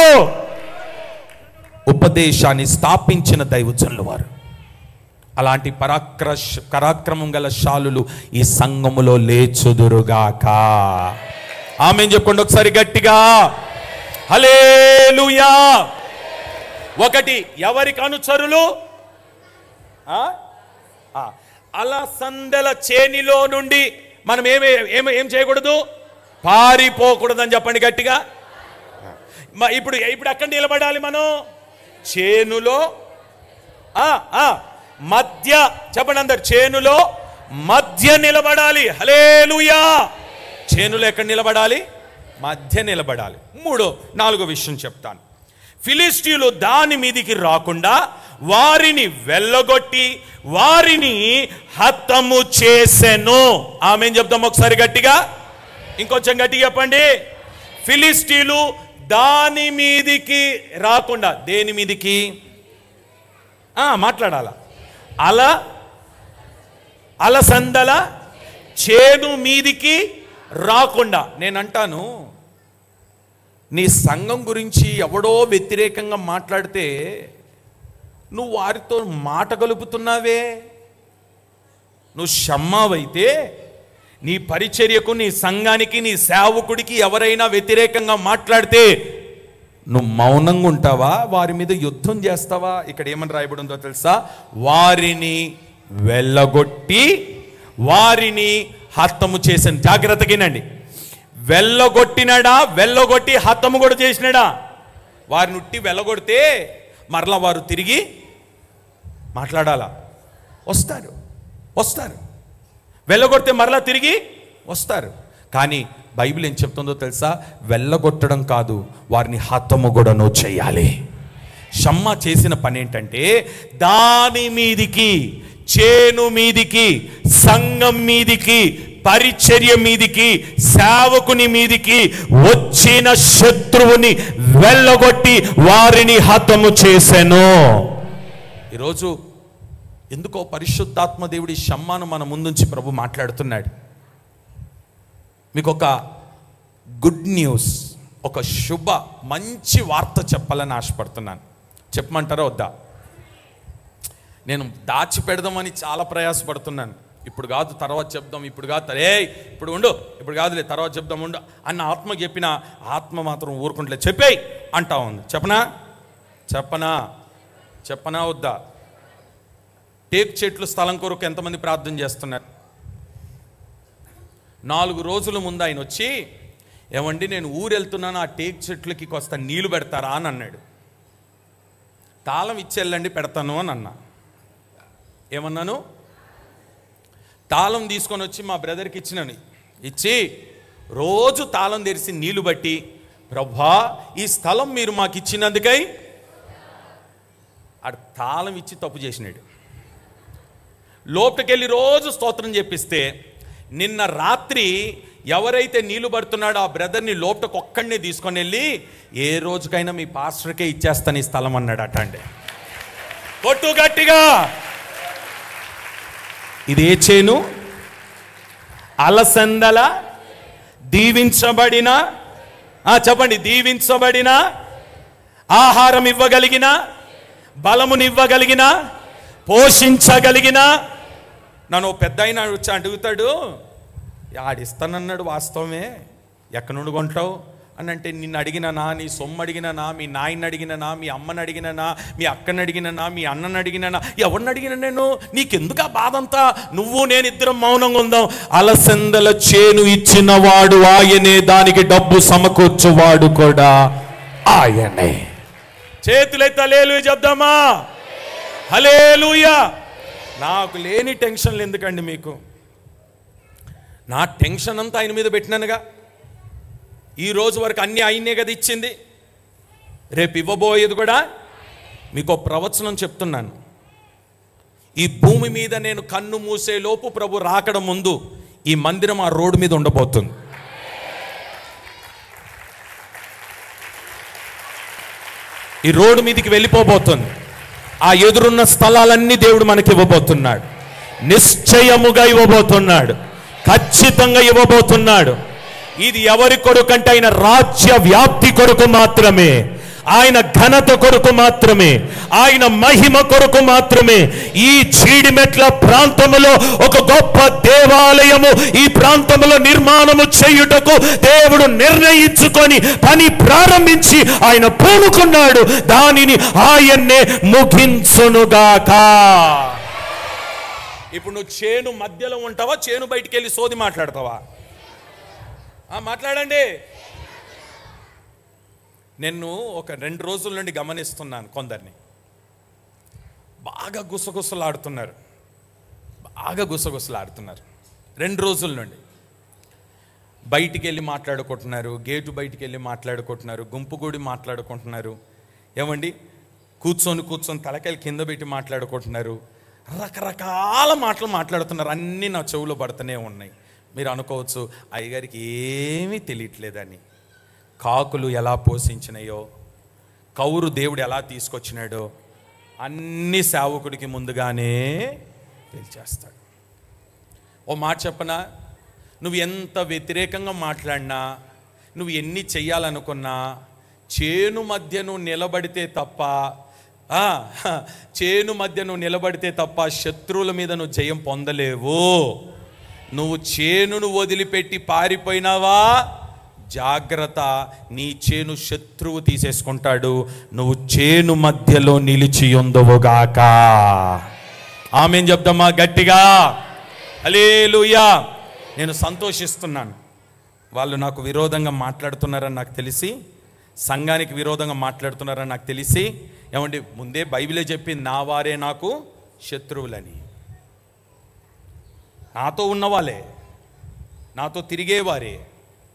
ఉపదేశాన్ని స్థాపించిన దైవజనులు వారు అలాంటి పరాక్ర పరాక్రమం గల శాలులు ఈ సంఘములో లేచుదురుగాక ఆమె చెప్పండి ఒకసారి గట్టిగా హలేలుయా ఒకటి ఎవరికి అనుచరులు ఆ? ఆ. అలసందల చేనిలో నుండి మనం ఏమి ఏమి ఏం చేయకూడదు పారిపోకూడదని చెప్పండి గట్టిగా మ- ఇప్పుడు ఇప్పుడు ఎక్కడ నిలబడాలి మనం చేనులో ఆ, ఆ, మధ్య చెప్పండి అందరు చేనులో మధ్య నిలబడాలి హలేలుయా చేనులో ఎక్కడ నిలబడాలి మధ్య నిలబడాలి మూడో నాలుగో విషయం చెప్తాను ఫిలిస్టీయులు దాని మీదికి రాకుండా వారిని వెళ్ళగొట్టి వారిని హతము చేసెను ఆమె చెప్దాం ఒకసారి గట్టిగా ఇంకొంచెం గట్టిగా చెప్పండి ఫిలిస్టీలు దాని మీదికి రాకుండా దేని మీదికి ఆ, మాట్లాడాల అల అలసందల చేను మీదికి రాకుండా నేను అంటాను నీ సంఘం గురించి ఎవడో వ్యతిరేకంగా మాట్లాడితే నువ్వు వారితో మాట కలుపుతున్నావే నువ్వు షమ్మావైతే నీ పరిచర్యకు నీ సంఘానికి నీ సేవకుడికి ఎవరైనా వ్యతిరేకంగా మాట్లాడితే నువ్వు మౌనంగా ఉంటావా వారి మీద యుద్ధం చేస్తావా ఇక్కడ ఏమని రాయబడి ఉందో తెలుసా వారిని వెళ్ళగొట్టి వారిని హతము చేసిన జాగ్రత్తగినండి వెళ్ళగొట్టినాడా వెళ్ళగొట్టి హతము కూడా చేసినాడా వారిని ఉట్టి వెళ్ళగొడితే మరలా వారు తిరిగి మాట్లాడాలా వస్తారు వస్తారు వెళ్ళగొడితే మరలా తిరిగి వస్తారు కానీ బైబిల్ ఏం చెప్తుందో తెలుసా వెళ్ళగొట్టడం కాదు వారిని హతము కూడాను చేయాలి షమ్మ చేసిన పని ఏంటంటే దాని మీదికి చేను మీదికి సంఘం మీదికి పరిచర్య మీదికి సేవకుని మీదికి వచ్చిన శత్రువుని వెళ్ళగొట్టి వారిని హతము చేసెను ఈరోజు ఎందుకో పరిశుద్ధాత్మ దేవుడి షమ్మాను మన ముందుంచి ప్రభు మాట్లాడుతున్నాడు మీకు ఒక గుడ్ న్యూస్ ఒక శుభ మంచి వార్త చెప్పాలని ఆశపడుతున్నాను చెప్పమంటారా వద్దా నేను దాచి పెడదామని చాలా ప్రయాసపడుతున్నాను ఇప్పుడు కాదు తర్వాత చెప్దాం ఇప్పుడు కాదు ఏ ఇప్పుడు ఉండు ఇప్పుడు కాదులే తర్వాత చెప్దాం ఉండు అన్న ఆత్మ చెప్పిన ఆత్మ మాత్రం ఊరుకుంటలే చెప్పేయ్ అంటా ఉంది చెప్పనా చెప్పనా చెప్పనా వద్దా టేక్ చెట్లు స్థలం కొరకు ఎంతమంది ప్రార్థన చేస్తున్నారు నాలుగు రోజుల ముందు ఆయన వచ్చి ఏమండి నేను ఊరు వెళ్తున్నాను ఆ టేక్ చెట్లకి కొస్త నీళ్లు పెడతారా అని అన్నాడు తాళం ఇచ్చెళ్ళండి పెడతాను అని అన్నా ఏమన్నాను తాళం తీసుకొని వచ్చి మా బ్రదర్కి ఇచ్చినాను ఇచ్చి రోజు తాళం తెరిచి నీళ్లు బట్టి ప్రభా ఈ స్థలం మీరు మాకు ఇచ్చినందుకై ఆడు తాళం ఇచ్చి తప్పు చేసినాడు లోపలికెళ్ళి రోజు స్తోత్రం చెప్పిస్తే నిన్న రాత్రి ఎవరైతే నీళ్లు పడుతున్నాడో ఆ బ్రదర్ని లోపలికి ఒక్కడినే తీసుకొని వెళ్ళి ఏ రోజుకైనా మీ పాస్టర్కే ఇచ్చేస్తాను ఈ స్థలం అన్నాడు అట అండి కొట్టు గట్టిగా ఇది ఏ చేను అలసందల దీవించబడిన ఆ, చెప్పండి దీవించబడిన ఆహారం ఇవ్వగలిగిన బలమునివ్వగలిగిన పోషించగలిగిన నన్ను ఓ పెద్ద అయిన వచ్చి అడుగుతాడు ఆడిస్తానన్నాడు వాస్తవమే ఎక్కడి నుండి కొంటావు అని అంటే నిన్ను అడిగిననా నీ సొమ్ము అడిగిననా మీ నాయన్ని అడిగిననా మీ అమ్మని అడిగిననా మీ అక్కని అడిగిననా మీ అన్నని అడిగిననా ఎవరిని అడిగిన నేను నీకెందుకు ఆ బాధ అంతా నువ్వు నేను ఇద్దరం మౌనంగా ఉందాం అలసందల చేను ఇచ్చిన వాడు ఆయనే దానికి డబ్బు సమకూర్చువాడు కూడా ఆయనే చేతులైతే లేలు చెప్దామా హలేలుయా నాకు లేని టెన్షన్లు ఎందుకండి మీకు నా టెన్షన్ అంతా ఆయన మీద పెట్టినానుగా ఈ రోజు వరకు అన్ని ఆయనే కదా ఇచ్చింది రేపు ఇవ్వబోయేది కూడా మీకు ఒక ప్రవచనం చెప్తున్నాను ఈ భూమి మీద నేను కన్ను మూసే లోపు ప్రభు రాకడ ముందు ఈ మందిరం ఆ రోడ్డు మీద ఉండబోతుంది ఈ రోడ్డు మీదకి వెళ్ళిపోబోతుంది ఆ ఎదురున్న స్థలాలన్నీ దేవుడు మనకి ఇవ్వబోతున్నాడు నిశ్చయముగా ఇవ్వబోతున్నాడు ఖచ్చితంగా ఇవ్వబోతున్నాడు ఇది ఎవరి కొరకంటే ఆయన రాజ్య వ్యాప్తి కొరకు మాత్రమే ఆయన ఘనత కొరకు మాత్రమే ఆయన మహిమ కొరకు మాత్రమే ఈ చీడిమెట్ల ప్రాంతములో ఒక గొప్ప దేవాలయము ఈ ప్రాంతములో నిర్మాణము చేయుటకు దేవుడు నిర్ణయించుకొని పని ప్రారంభించి ఆయన పూనుకున్నాడు దానిని ఆయన్నే ముగించునుగాక ఇప్పుడు నువ్వు చేను మధ్యలో ఉంటావా చేను బయటికి వెళ్ళి సోది మాట్లాడతావా ఆ, మాట్లాడండి నేను ఒక రెండు రోజుల నుండి గమనిస్తున్నాను కొందరిని బాగా గుసగుసలాడుతున్నారు బాగా గుసగుసలాడుతున్నారు రెండు రోజుల నుండి బయటికి వెళ్ళి మాట్లాడుకుంటున్నారు గేటు బయటికి వెళ్ళి మాట్లాడుకుంటున్నారు గుంపు కూడి మాట్లాడుకుంటున్నారు ఏమండి కూర్చొని కూర్చొని తలకాయలు కింద పెట్టి మాట్లాడుకుంటున్నారు రకరకాల మాటలు మాట్లాడుతున్నారు అన్నీ నా చెవులో పడుతూనే ఉన్నాయి మీరు అనుకోవచ్చు అయ్యగారికి ఏమీ తెలియట్లేదని కాకులు ఎలా పోషించినాయో కౌరు దేవుడు ఎలా తీసుకొచ్చినాడో అన్ని సేవకుడికి ముందుగానే తెలిచేస్తాడు ఓ మాట చెప్పనా నువ్వు ఎంత వ్యతిరేకంగా మాట్లాడినా నువ్వు ఎన్ని చెయ్యాలనుకున్నా చేను మధ్య నువ్వు నిలబడితే తప్ప ఆ, హ, చేను మధ్య నువ్వు నిలబడితే తప్ప శత్రువుల మీద నువ్వు జయం పొందలేవు నువ్వు చేనును వదిలిపెట్టి పారిపోయినావా జాగ్రత్త నీ చేను శత్రువు తీసేసుకుంటాడు నువ్వు చేను మధ్యలో నిలిచి ఉందవుగాక ఆమెం చెప్దామా గట్టిగా అలేలుయా నేను సంతోషిస్తున్నాను వాళ్ళు నాకు విరోధంగా మాట్లాడుతున్నారని నాకు తెలిసి సంఘానికి విరోధంగా మాట్లాడుతున్నారని నాకు తెలిసి ఏమండి ముందే బైబిలే చెప్పింది నా వారే నాకు శత్రువులని నాతో ఉన్నవాళ్ళే నాతో తిరిగేవారే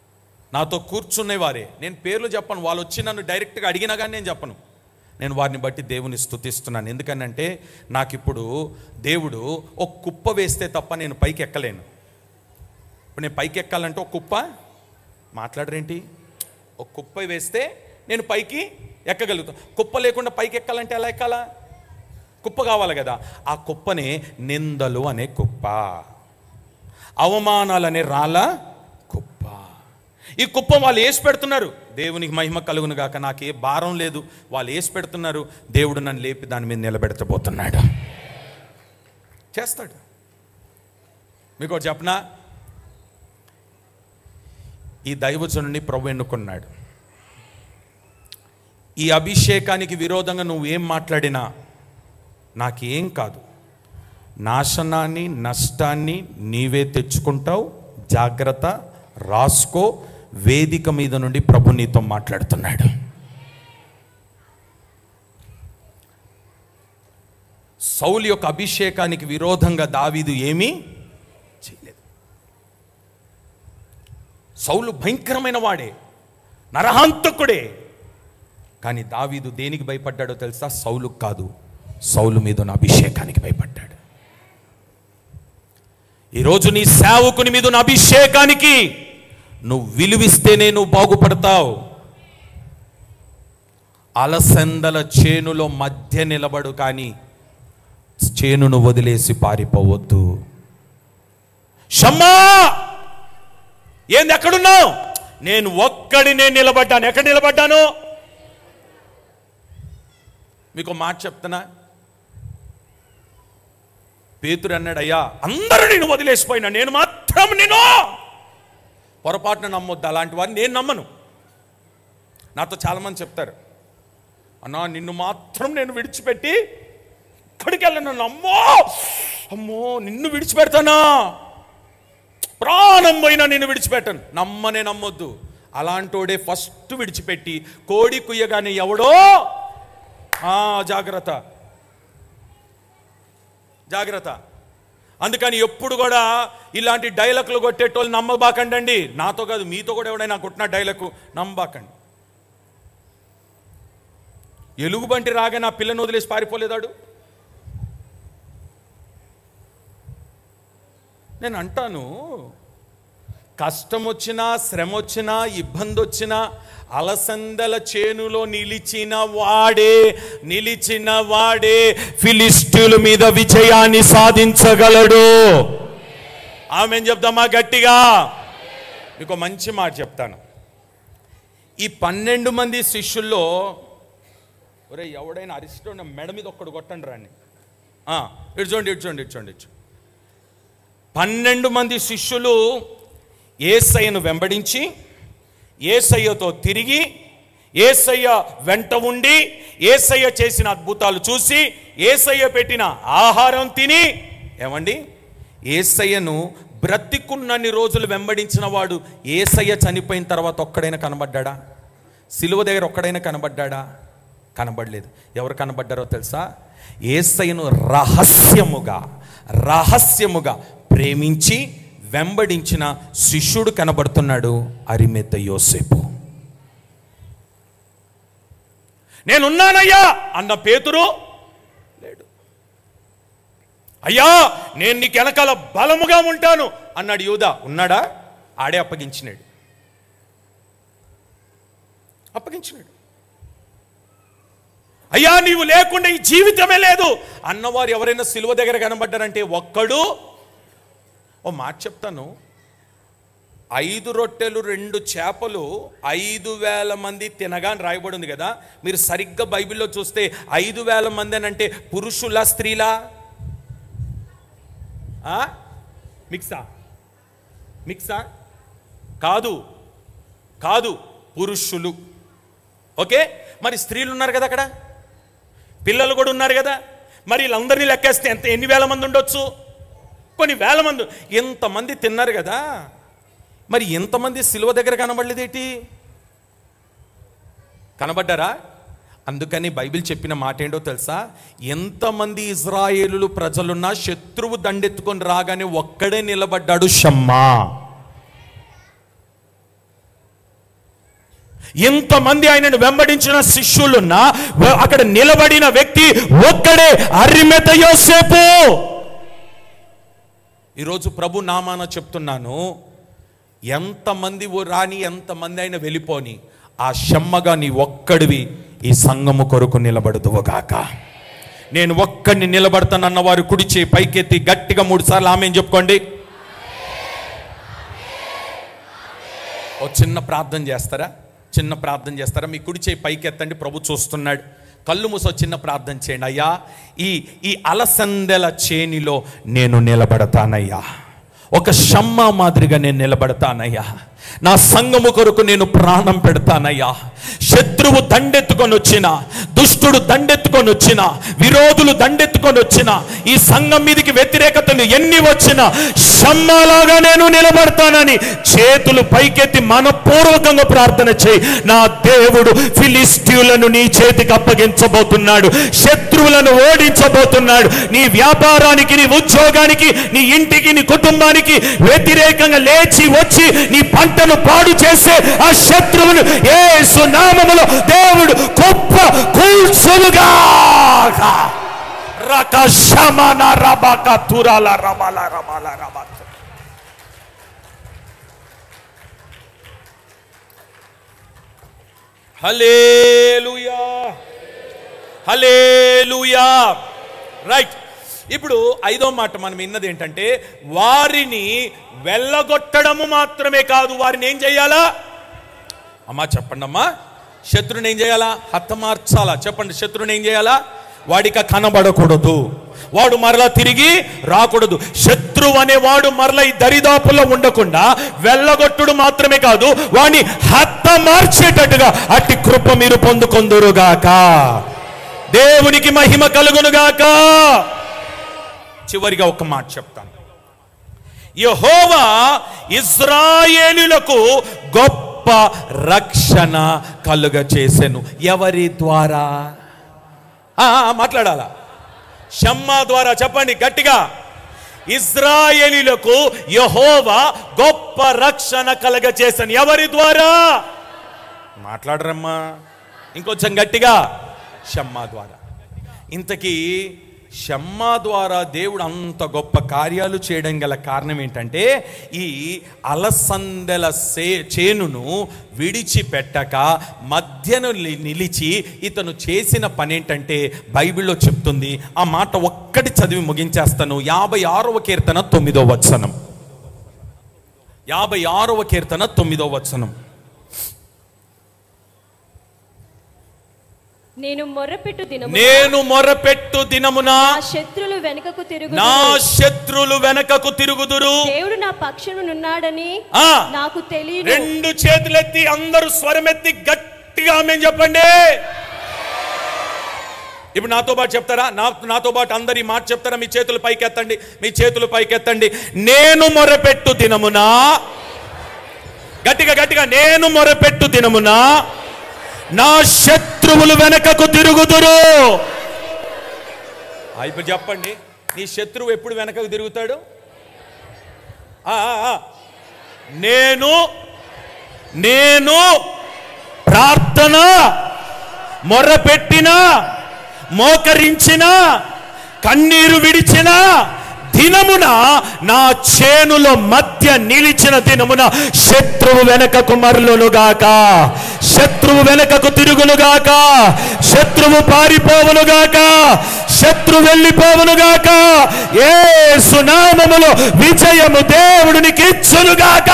నాతో కూర్చునేవారే నేను పేర్లు చెప్పను వాళ్ళు వచ్చి నన్ను డైరెక్ట్గా అడిగినా కానీ నేను చెప్పను నేను వారిని బట్టి దేవుని స్తుతిస్తున్నాను ఎందుకనంటే నాకు ఇప్పుడు దేవుడు ఒక కుప్ప వేస్తే తప్ప నేను పైకి ఎక్కలేను ఇప్పుడు నేను పైకి ఎక్కాలంటే ఒక కుప్ప మాట్లాడరేంటి ఒక కుప్ప వేస్తే నేను పైకి ఎక్కగలుగుతాను కుప్ప లేకుండా పైకి ఎక్కాలంటే ఎలా ఎక్కాలా కుప్ప కావాలి కదా ఆ కుప్పనే నిందలు అనే కుప్ప అవమానాలనే రాళ్ళ కుప్ప ఈ కుప్ప వాళ్ళు వేసి పెడుతున్నారు దేవునికి మహిమ కలుగును గాక నాకు ఏ భారం లేదు వాళ్ళు వేసి పెడుతున్నారు దేవుడు నన్ను లేపి దాని మీద నిలబెడతబోతున్నాడు చేస్తాడు మీకు ఒకటి చెప్పనా ఈ దైవజనుని ప్రభు ఎన్నుకున్నాడు ఈ అభిషేకానికి విరోధంగా నువ్వు ఏం మాట్లాడినా నాకేం కాదు నాశనాన్ని నష్టాన్ని నీవే తెచ్చుకుంటావు జాగ్రత్త రాసుకో వేదిక మీద నుండి ప్రభు నీతో మాట్లాడుతున్నాడు సౌలు యొక్క అభిషేకానికి విరోధంగా దావీదు ఏమీ చేయలేదు సౌలు భయంకరమైన వాడే నరహాంతకుడే కానీ దావీదు దేనికి భయపడ్డాడో తెలుసా సౌలుకు కాదు సౌలు మీద ఉన్న అభిషేకానికి భయపడ్డాడు ఈరోజు నీ సేవకుని మీద ఉన్న అభిషేకానికి నువ్వు విలువిస్తేనే నువ్వు బాగుపడతావు అలసందల చేనులో మధ్య నిలబడు కానీ చేనును వదిలేసి పారిపోవద్దు షమ్మా ఏంది ఎక్కడున్నావు నేను ఒక్కడినే నిలబడ్డాను ఎక్కడ నిలబడ్డాను మీకు ఒక మాట చెప్తున్నా పేతురు అన్నాడు అయ్యా అందరూ నేను వదిలేసిపోయినా నేను మాత్రం నేను పొరపాటున నమ్మొద్దు అలాంటి వారిని నేను నమ్మను నాతో చాలామంది చెప్తారు అన్నా నిన్ను మాత్రం నేను విడిచిపెట్టి ఇక్కడికి వెళ్ళను అమ్మో అమ్మో నిన్ను విడిచిపెడతానా ప్రాణం పోయినా నిన్ను విడిచిపెట్టను నమ్మనే నమ్మొద్దు అలాంటోడే ఫస్ట్ విడిచిపెట్టి కోడి కుయ్యగానే ఎవడో ఆ, జాగ్రత్త జాగ్రత్త అందుకని ఎప్పుడు కూడా ఇలాంటి డైలాగులు కొట్టేటోళ్ళు నమ్మబాకండి నాతో కాదు మీతో కూడా ఎవడైనా కొట్టిన డైలాగు నమ్మబాకండి ఎలుగుబంటి రాగా నా పిల్లని వదిలేసి పారిపోలేదాడు నేను అంటాను కష్టం వచ్చినా శ్రమ వచ్చినా ఇబ్బంది వచ్చినా అలసందల చేనులో నిలిచిన వాడే నిలిచిన వాడే ఫిలిస్టుల మీద విజయాన్ని సాధించగలడు ఆమె చెప్దామా గట్టిగా మీకు మంచి మాట చెప్తాను ఈ పన్నెండు మంది శిష్యుల్లో ఒరే ఎవడైనా అరిస్టో మెడ మీద ఒక్కడు కొట్టండి రాని ఆ, ఇటు చూడండి ఇటు చూడండి ఇటు చూడండి ఇటు చూడండి. పన్నెండు మంది శిష్యులు ఏసయ్యను వెంబడించి ఏసయ్యతో తిరిగి ఏసయ్య వెంట ఉండి ఏసయ్య చేసిన అద్భుతాలు చూసి ఏసయ్య పెట్టిన ఆహారం తిని ఏమండి ఏసయ్యను బ్రతికున్నన్ని రోజులు వెంబడించిన వాడు ఏసయ్య చనిపోయిన తర్వాత ఒక్కడైనా కనబడ్డా సిలువ దగ్గర ఒక్కడైనా కనబడ్డా కనబడలేదు ఎవరు కనబడ్డారో తెలుసా ఏసయ్యను రహస్యముగా రహస్యముగా ప్రేమించి వెంబడించిన శిష్యుడు కనబడుతున్నాడు అరిమెత్త యోసేపు నేనున్నానయ్యా అన్న పేతురు లేడు అయ్యా నేను నీకు వెనకాల బలముగా ఉంటాను అన్నాడు యూదా ఉన్నాడా ఆడే అప్పగించినాడు అప్పగించినాడు అయ్యా నీవు లేకుండా ఈ జీవితమే లేదు అన్నవారు ఎవరైనా సిలువ దగ్గర కనబడ్డారంటే ఒక్కడు ఓ మాట చెప్తాను ఐదు రొట్టెలు రెండు చేపలు ఐదు వేల మంది తినగా అని రాయబడి ఉంది కదా మీరు సరిగ్గా బైబిల్లో చూస్తే ఐదు వేల మంది అని అంటే పురుషులా స్త్రీలా ఆ? మిక్సా మిక్సా కాదు కాదు పురుషులు ఓకే మరి స్త్రీలు ఉన్నారు కదా అక్కడ పిల్లలు కూడా ఉన్నారు కదా మరి వీళ్ళందరినీ లెక్కేస్తే ఎంత ఎన్ని వేల మంది ఉండొచ్చు కొన్ని వేల మంది ఎంతమంది తిన్నారు కదా మరి ఎంతమంది సిలువ దగ్గర కనబడలేదేటి కనబడ్డారా అందుకని బైబిల్ చెప్పిన మాట ఏంటో తెలుసా ఎంతమంది ఇజ్రాయేలులు ప్రజలున్నా శత్రువు దండెత్తుకొని రాగానే ఒక్కడే నిలబడ్డాడు షమ్మా ఇంతమంది ఆయనను వెంబడించిన శిష్యులున్నా వ- అక్కడ నిలబడిన వ్యక్తి ఒక్కడే అరిమెత యోసేపు ఈరోజు ప్రభు నామాన చెప్తున్నాను ఎంతమంది ఓ రాని ఎంతమంది అయినా వెళ్ళిపోని ఆ షమ్మగా నీ ఒక్కడివి ఈ సంఘము కొరకు నిలబడుదువుగాక నేను ఒక్కడిని నిలబడతానన్న వారు కుడి చేయి పైకెత్తి గట్టిగా మూడు సార్లు ఆమె చెప్పుకోండి ఓ చిన్న ప్రార్థన చేస్తారా చిన్న ప్రార్థన చేస్తారా మీ కుడి చేయి పైకెత్తండి ప్రభు చూస్తున్నాడు కళ్ళు మూసో చిన్న ప్రార్థన చేయండి అయ్యా ఈ ఈ అలసందెల చేనిలో నేను నిలబడతానయ్యా ఒక షమ్మ మాదిరిగా నేను నిలబడతానయ్యా నా సంఘము కొరకు నేను ప్రాణం పెడతానయ్యా శత్రువు దండెత్తుకొని వచ్చిన దుష్టుడు దండెత్తుకొని వచ్చిన విరోధులు దండెత్తుకొని వచ్చిన ఈ సంఘం మీదకి వ్యతిరేకతలు ఎన్ని వచ్చినా షమ్మలాగా నేను నిలబడతానని చేతులు పైకెత్తి మనపూర్వకంగా ప్రార్థన చేయి నా దేవుడు ఫిలిస్టీయులను నీ చేతికి అప్పగించబోతున్నాడు శత్రువులను ఓడించబోతున్నాడు నీ వ్యాపారానికి నీ ఉద్యోగానికి నీ ఇంటికి నీ కుటుంబానికి వ్యతిరేకంగా లేచి వచ్చి నీ పంటను పాడు చేసే ఆ శత్రువును యేసు నామములో దేవుడు గొప్ప కూల్చులుగా రక శమన రబక తురాల రమల రమల రమల హలేలుయా హలేలుయా రైట్ ఇప్పుడు ఐదో మాట మనం విన్నది ఏంటంటే వారిని వెళ్ళగొట్టడము మాత్రమే కాదు వారిని ఏం చేయాలా అమ్మా చెప్పండి అమ్మా శత్రుని ఏం చేయాలా హతమార్చాలా చెప్పండి శత్రుని ఏం చేయాలా వాడిక కనబడకూడదు వాడు మరలా తిరిగి రాకూడదు శత్రువు అనేవాడు మరలా ఈ దరిదాపుల్లో ఉండకుండా వెళ్ళగొట్టుడు మాత్రమే కాదు వాడిని హతమార్చేటట్టుగా అట్టి కృప మీరు పొందుకొందురుగాక దేవునికి మహిమ కలుగునుగాక చివరిగా ఒక మాట చెప్తాను యహోవా ఇజ్రాయేలులకు గొప్ప రక్షణ కలుగ చేసెను ఎవరి ద్వారా ఆ, ఆ, మాట్లాడాలా షమ్మా ద్వారా చెప్పండి గట్టిగా ఇజ్రాయేలీలకు యహోవా గొప్ప రక్షణ కలగ చేసెను ఎవరి ద్వారా మాట్లాడరమ్మా ఇంకొంచెం గట్టిగా షమ్మా ద్వారా ఇంతకీ షమ్మా ద్వారా దేవుడు అంత గొప్ప కార్యాలు చేయడం గల కారణం ఏంటంటే ఈ అలసందెల సే చేనును విడిచిపెట్టక మధ్యను ని- నిలిచి ఇతను చేసిన పని ఏంటంటే బైబిల్లో చెప్తుంది ఆ మాట ఒక్కటి చదివి ముగించేస్తాను యాభై ఆరవ కీర్తన తొమ్మిదో వచనం యాభై ఆరవ కీర్తన తొమ్మిదో వచనం నేను మొర్రపెట్టు దినము నేను మొరపెట్టు దినమున నా శత్రులు వెనుకకు తిరుగు నా శత్రులు వెనకకు తిరుగుదురు దేవుడు నా పక్షమునున్నాడని ఆ నాకు తెలియదు రెండు చేతులెత్తి అందరూ స్వరమెత్తి గట్టిగా మేము చెప్పండి ఇప్పుడు నాతో పాటు చెప్తారా నా నాతో పాటు అందరు ఈ మాట చెప్తారా మీ చేతులు పైకెత్తండి మీ చేతులు పైకెత్తండి నేను మొరపెట్టు దినమునా గట్టిగా గట్టిగా నేను మొరపెట్టు దినమునా నా శత్రువులు వెనకకు తిరుగుదురు ఆ, ఇప్పుడు చెప్పండి నీ శత్రువు ఎప్పుడు వెనకకు తిరుగుతాడు ఆ, ఆ, ఆ. నేను నేను ప్రార్థన మొర్రపెట్టిన మోకరించిన కన్నీరు విడిచిన దినమున నా చేనులో మధ్య నిలిచిన దినమున శత్రువు వెనకకు మరలునుగాక శత్రువు వెనకకు తిరుగునుగాక శత్రువు పారిపోవునుగాక శత్రు వెళ్ళిపోవునుగాక ఏ సునామములో విజయము దేవుడినికి ఇచ్చునుగాక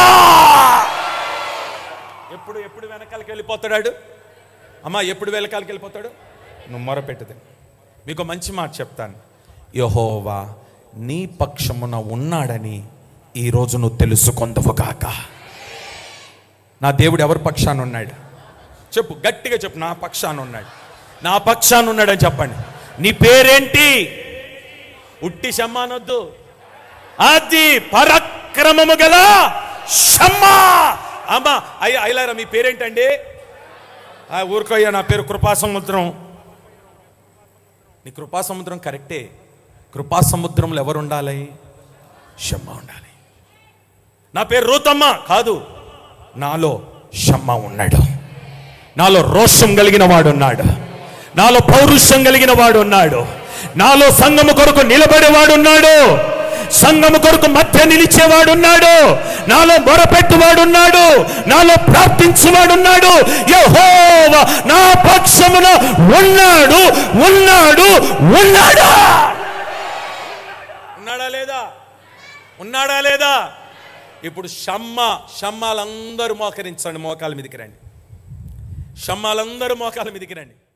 ఎప్పుడు ఎప్పుడు వెనకాలకి వెళ్ళిపోతాడు అమ్మా ఎప్పుడు వెనకాలకి వెళ్ళిపోతాడు నువ్వు మొరపెట్టదు మీకు మంచి మాట చెప్తాను యహోవా నీ పక్షమున ఉన్నాడని ఈరోజు నువ్వు తెలుసుకొందవుగాక నా దేవుడు ఎవరి పక్షాన ఉన్నాడు చెప్పు గట్టిగా చెప్పు నా పక్షాన ఉన్నాడు నా పక్షాన ఉన్నాడని చెప్పండి నీ పేరేంటి ఉట్టి షమ్మానొద్దు అది పరక్రమము గల షమ్మా అమ్మా అయ్యా అయ్యారా మీ పేరేంటండి ఆ, ఊరుకోయ్యా నా పేరు కృపాసముద్రం నీ కృపాసముద్రం కరెక్టే కృపాసముద్రంలో ఎవరు ఉండాలి షమ్మ ఉండాలి నా పేరు రూతమ్మ కాదు నాలో షమ్మ ఉన్నాడు నాలో రోషం కలిగిన వాడు ఉన్నాడు నాలో పౌరుషం కలిగిన వాడు ఉన్నాడు నాలో సంఘము కొరకు నిలబడేవాడు ఉన్నాడు సంఘము కొరకు మధ్య నిలిచేవాడు ఉన్నాడు నాలో మొరపెట్టువాడు ఉన్నాడు నాలో ప్రార్థించువాడు ఉన్నాడు యెహోవా నా పక్షమున ఉన్నాడు ఉన్నాడు ఉన్నాడా ఉన్నాడా లేదా ఉన్నాడా లేదా ఇప్పుడు షమ్మ షమ్మాలందరూ మోకరించండి మోకాల మీదకి రండి షమ్మాలందరూ మోకాల మీదకి రండి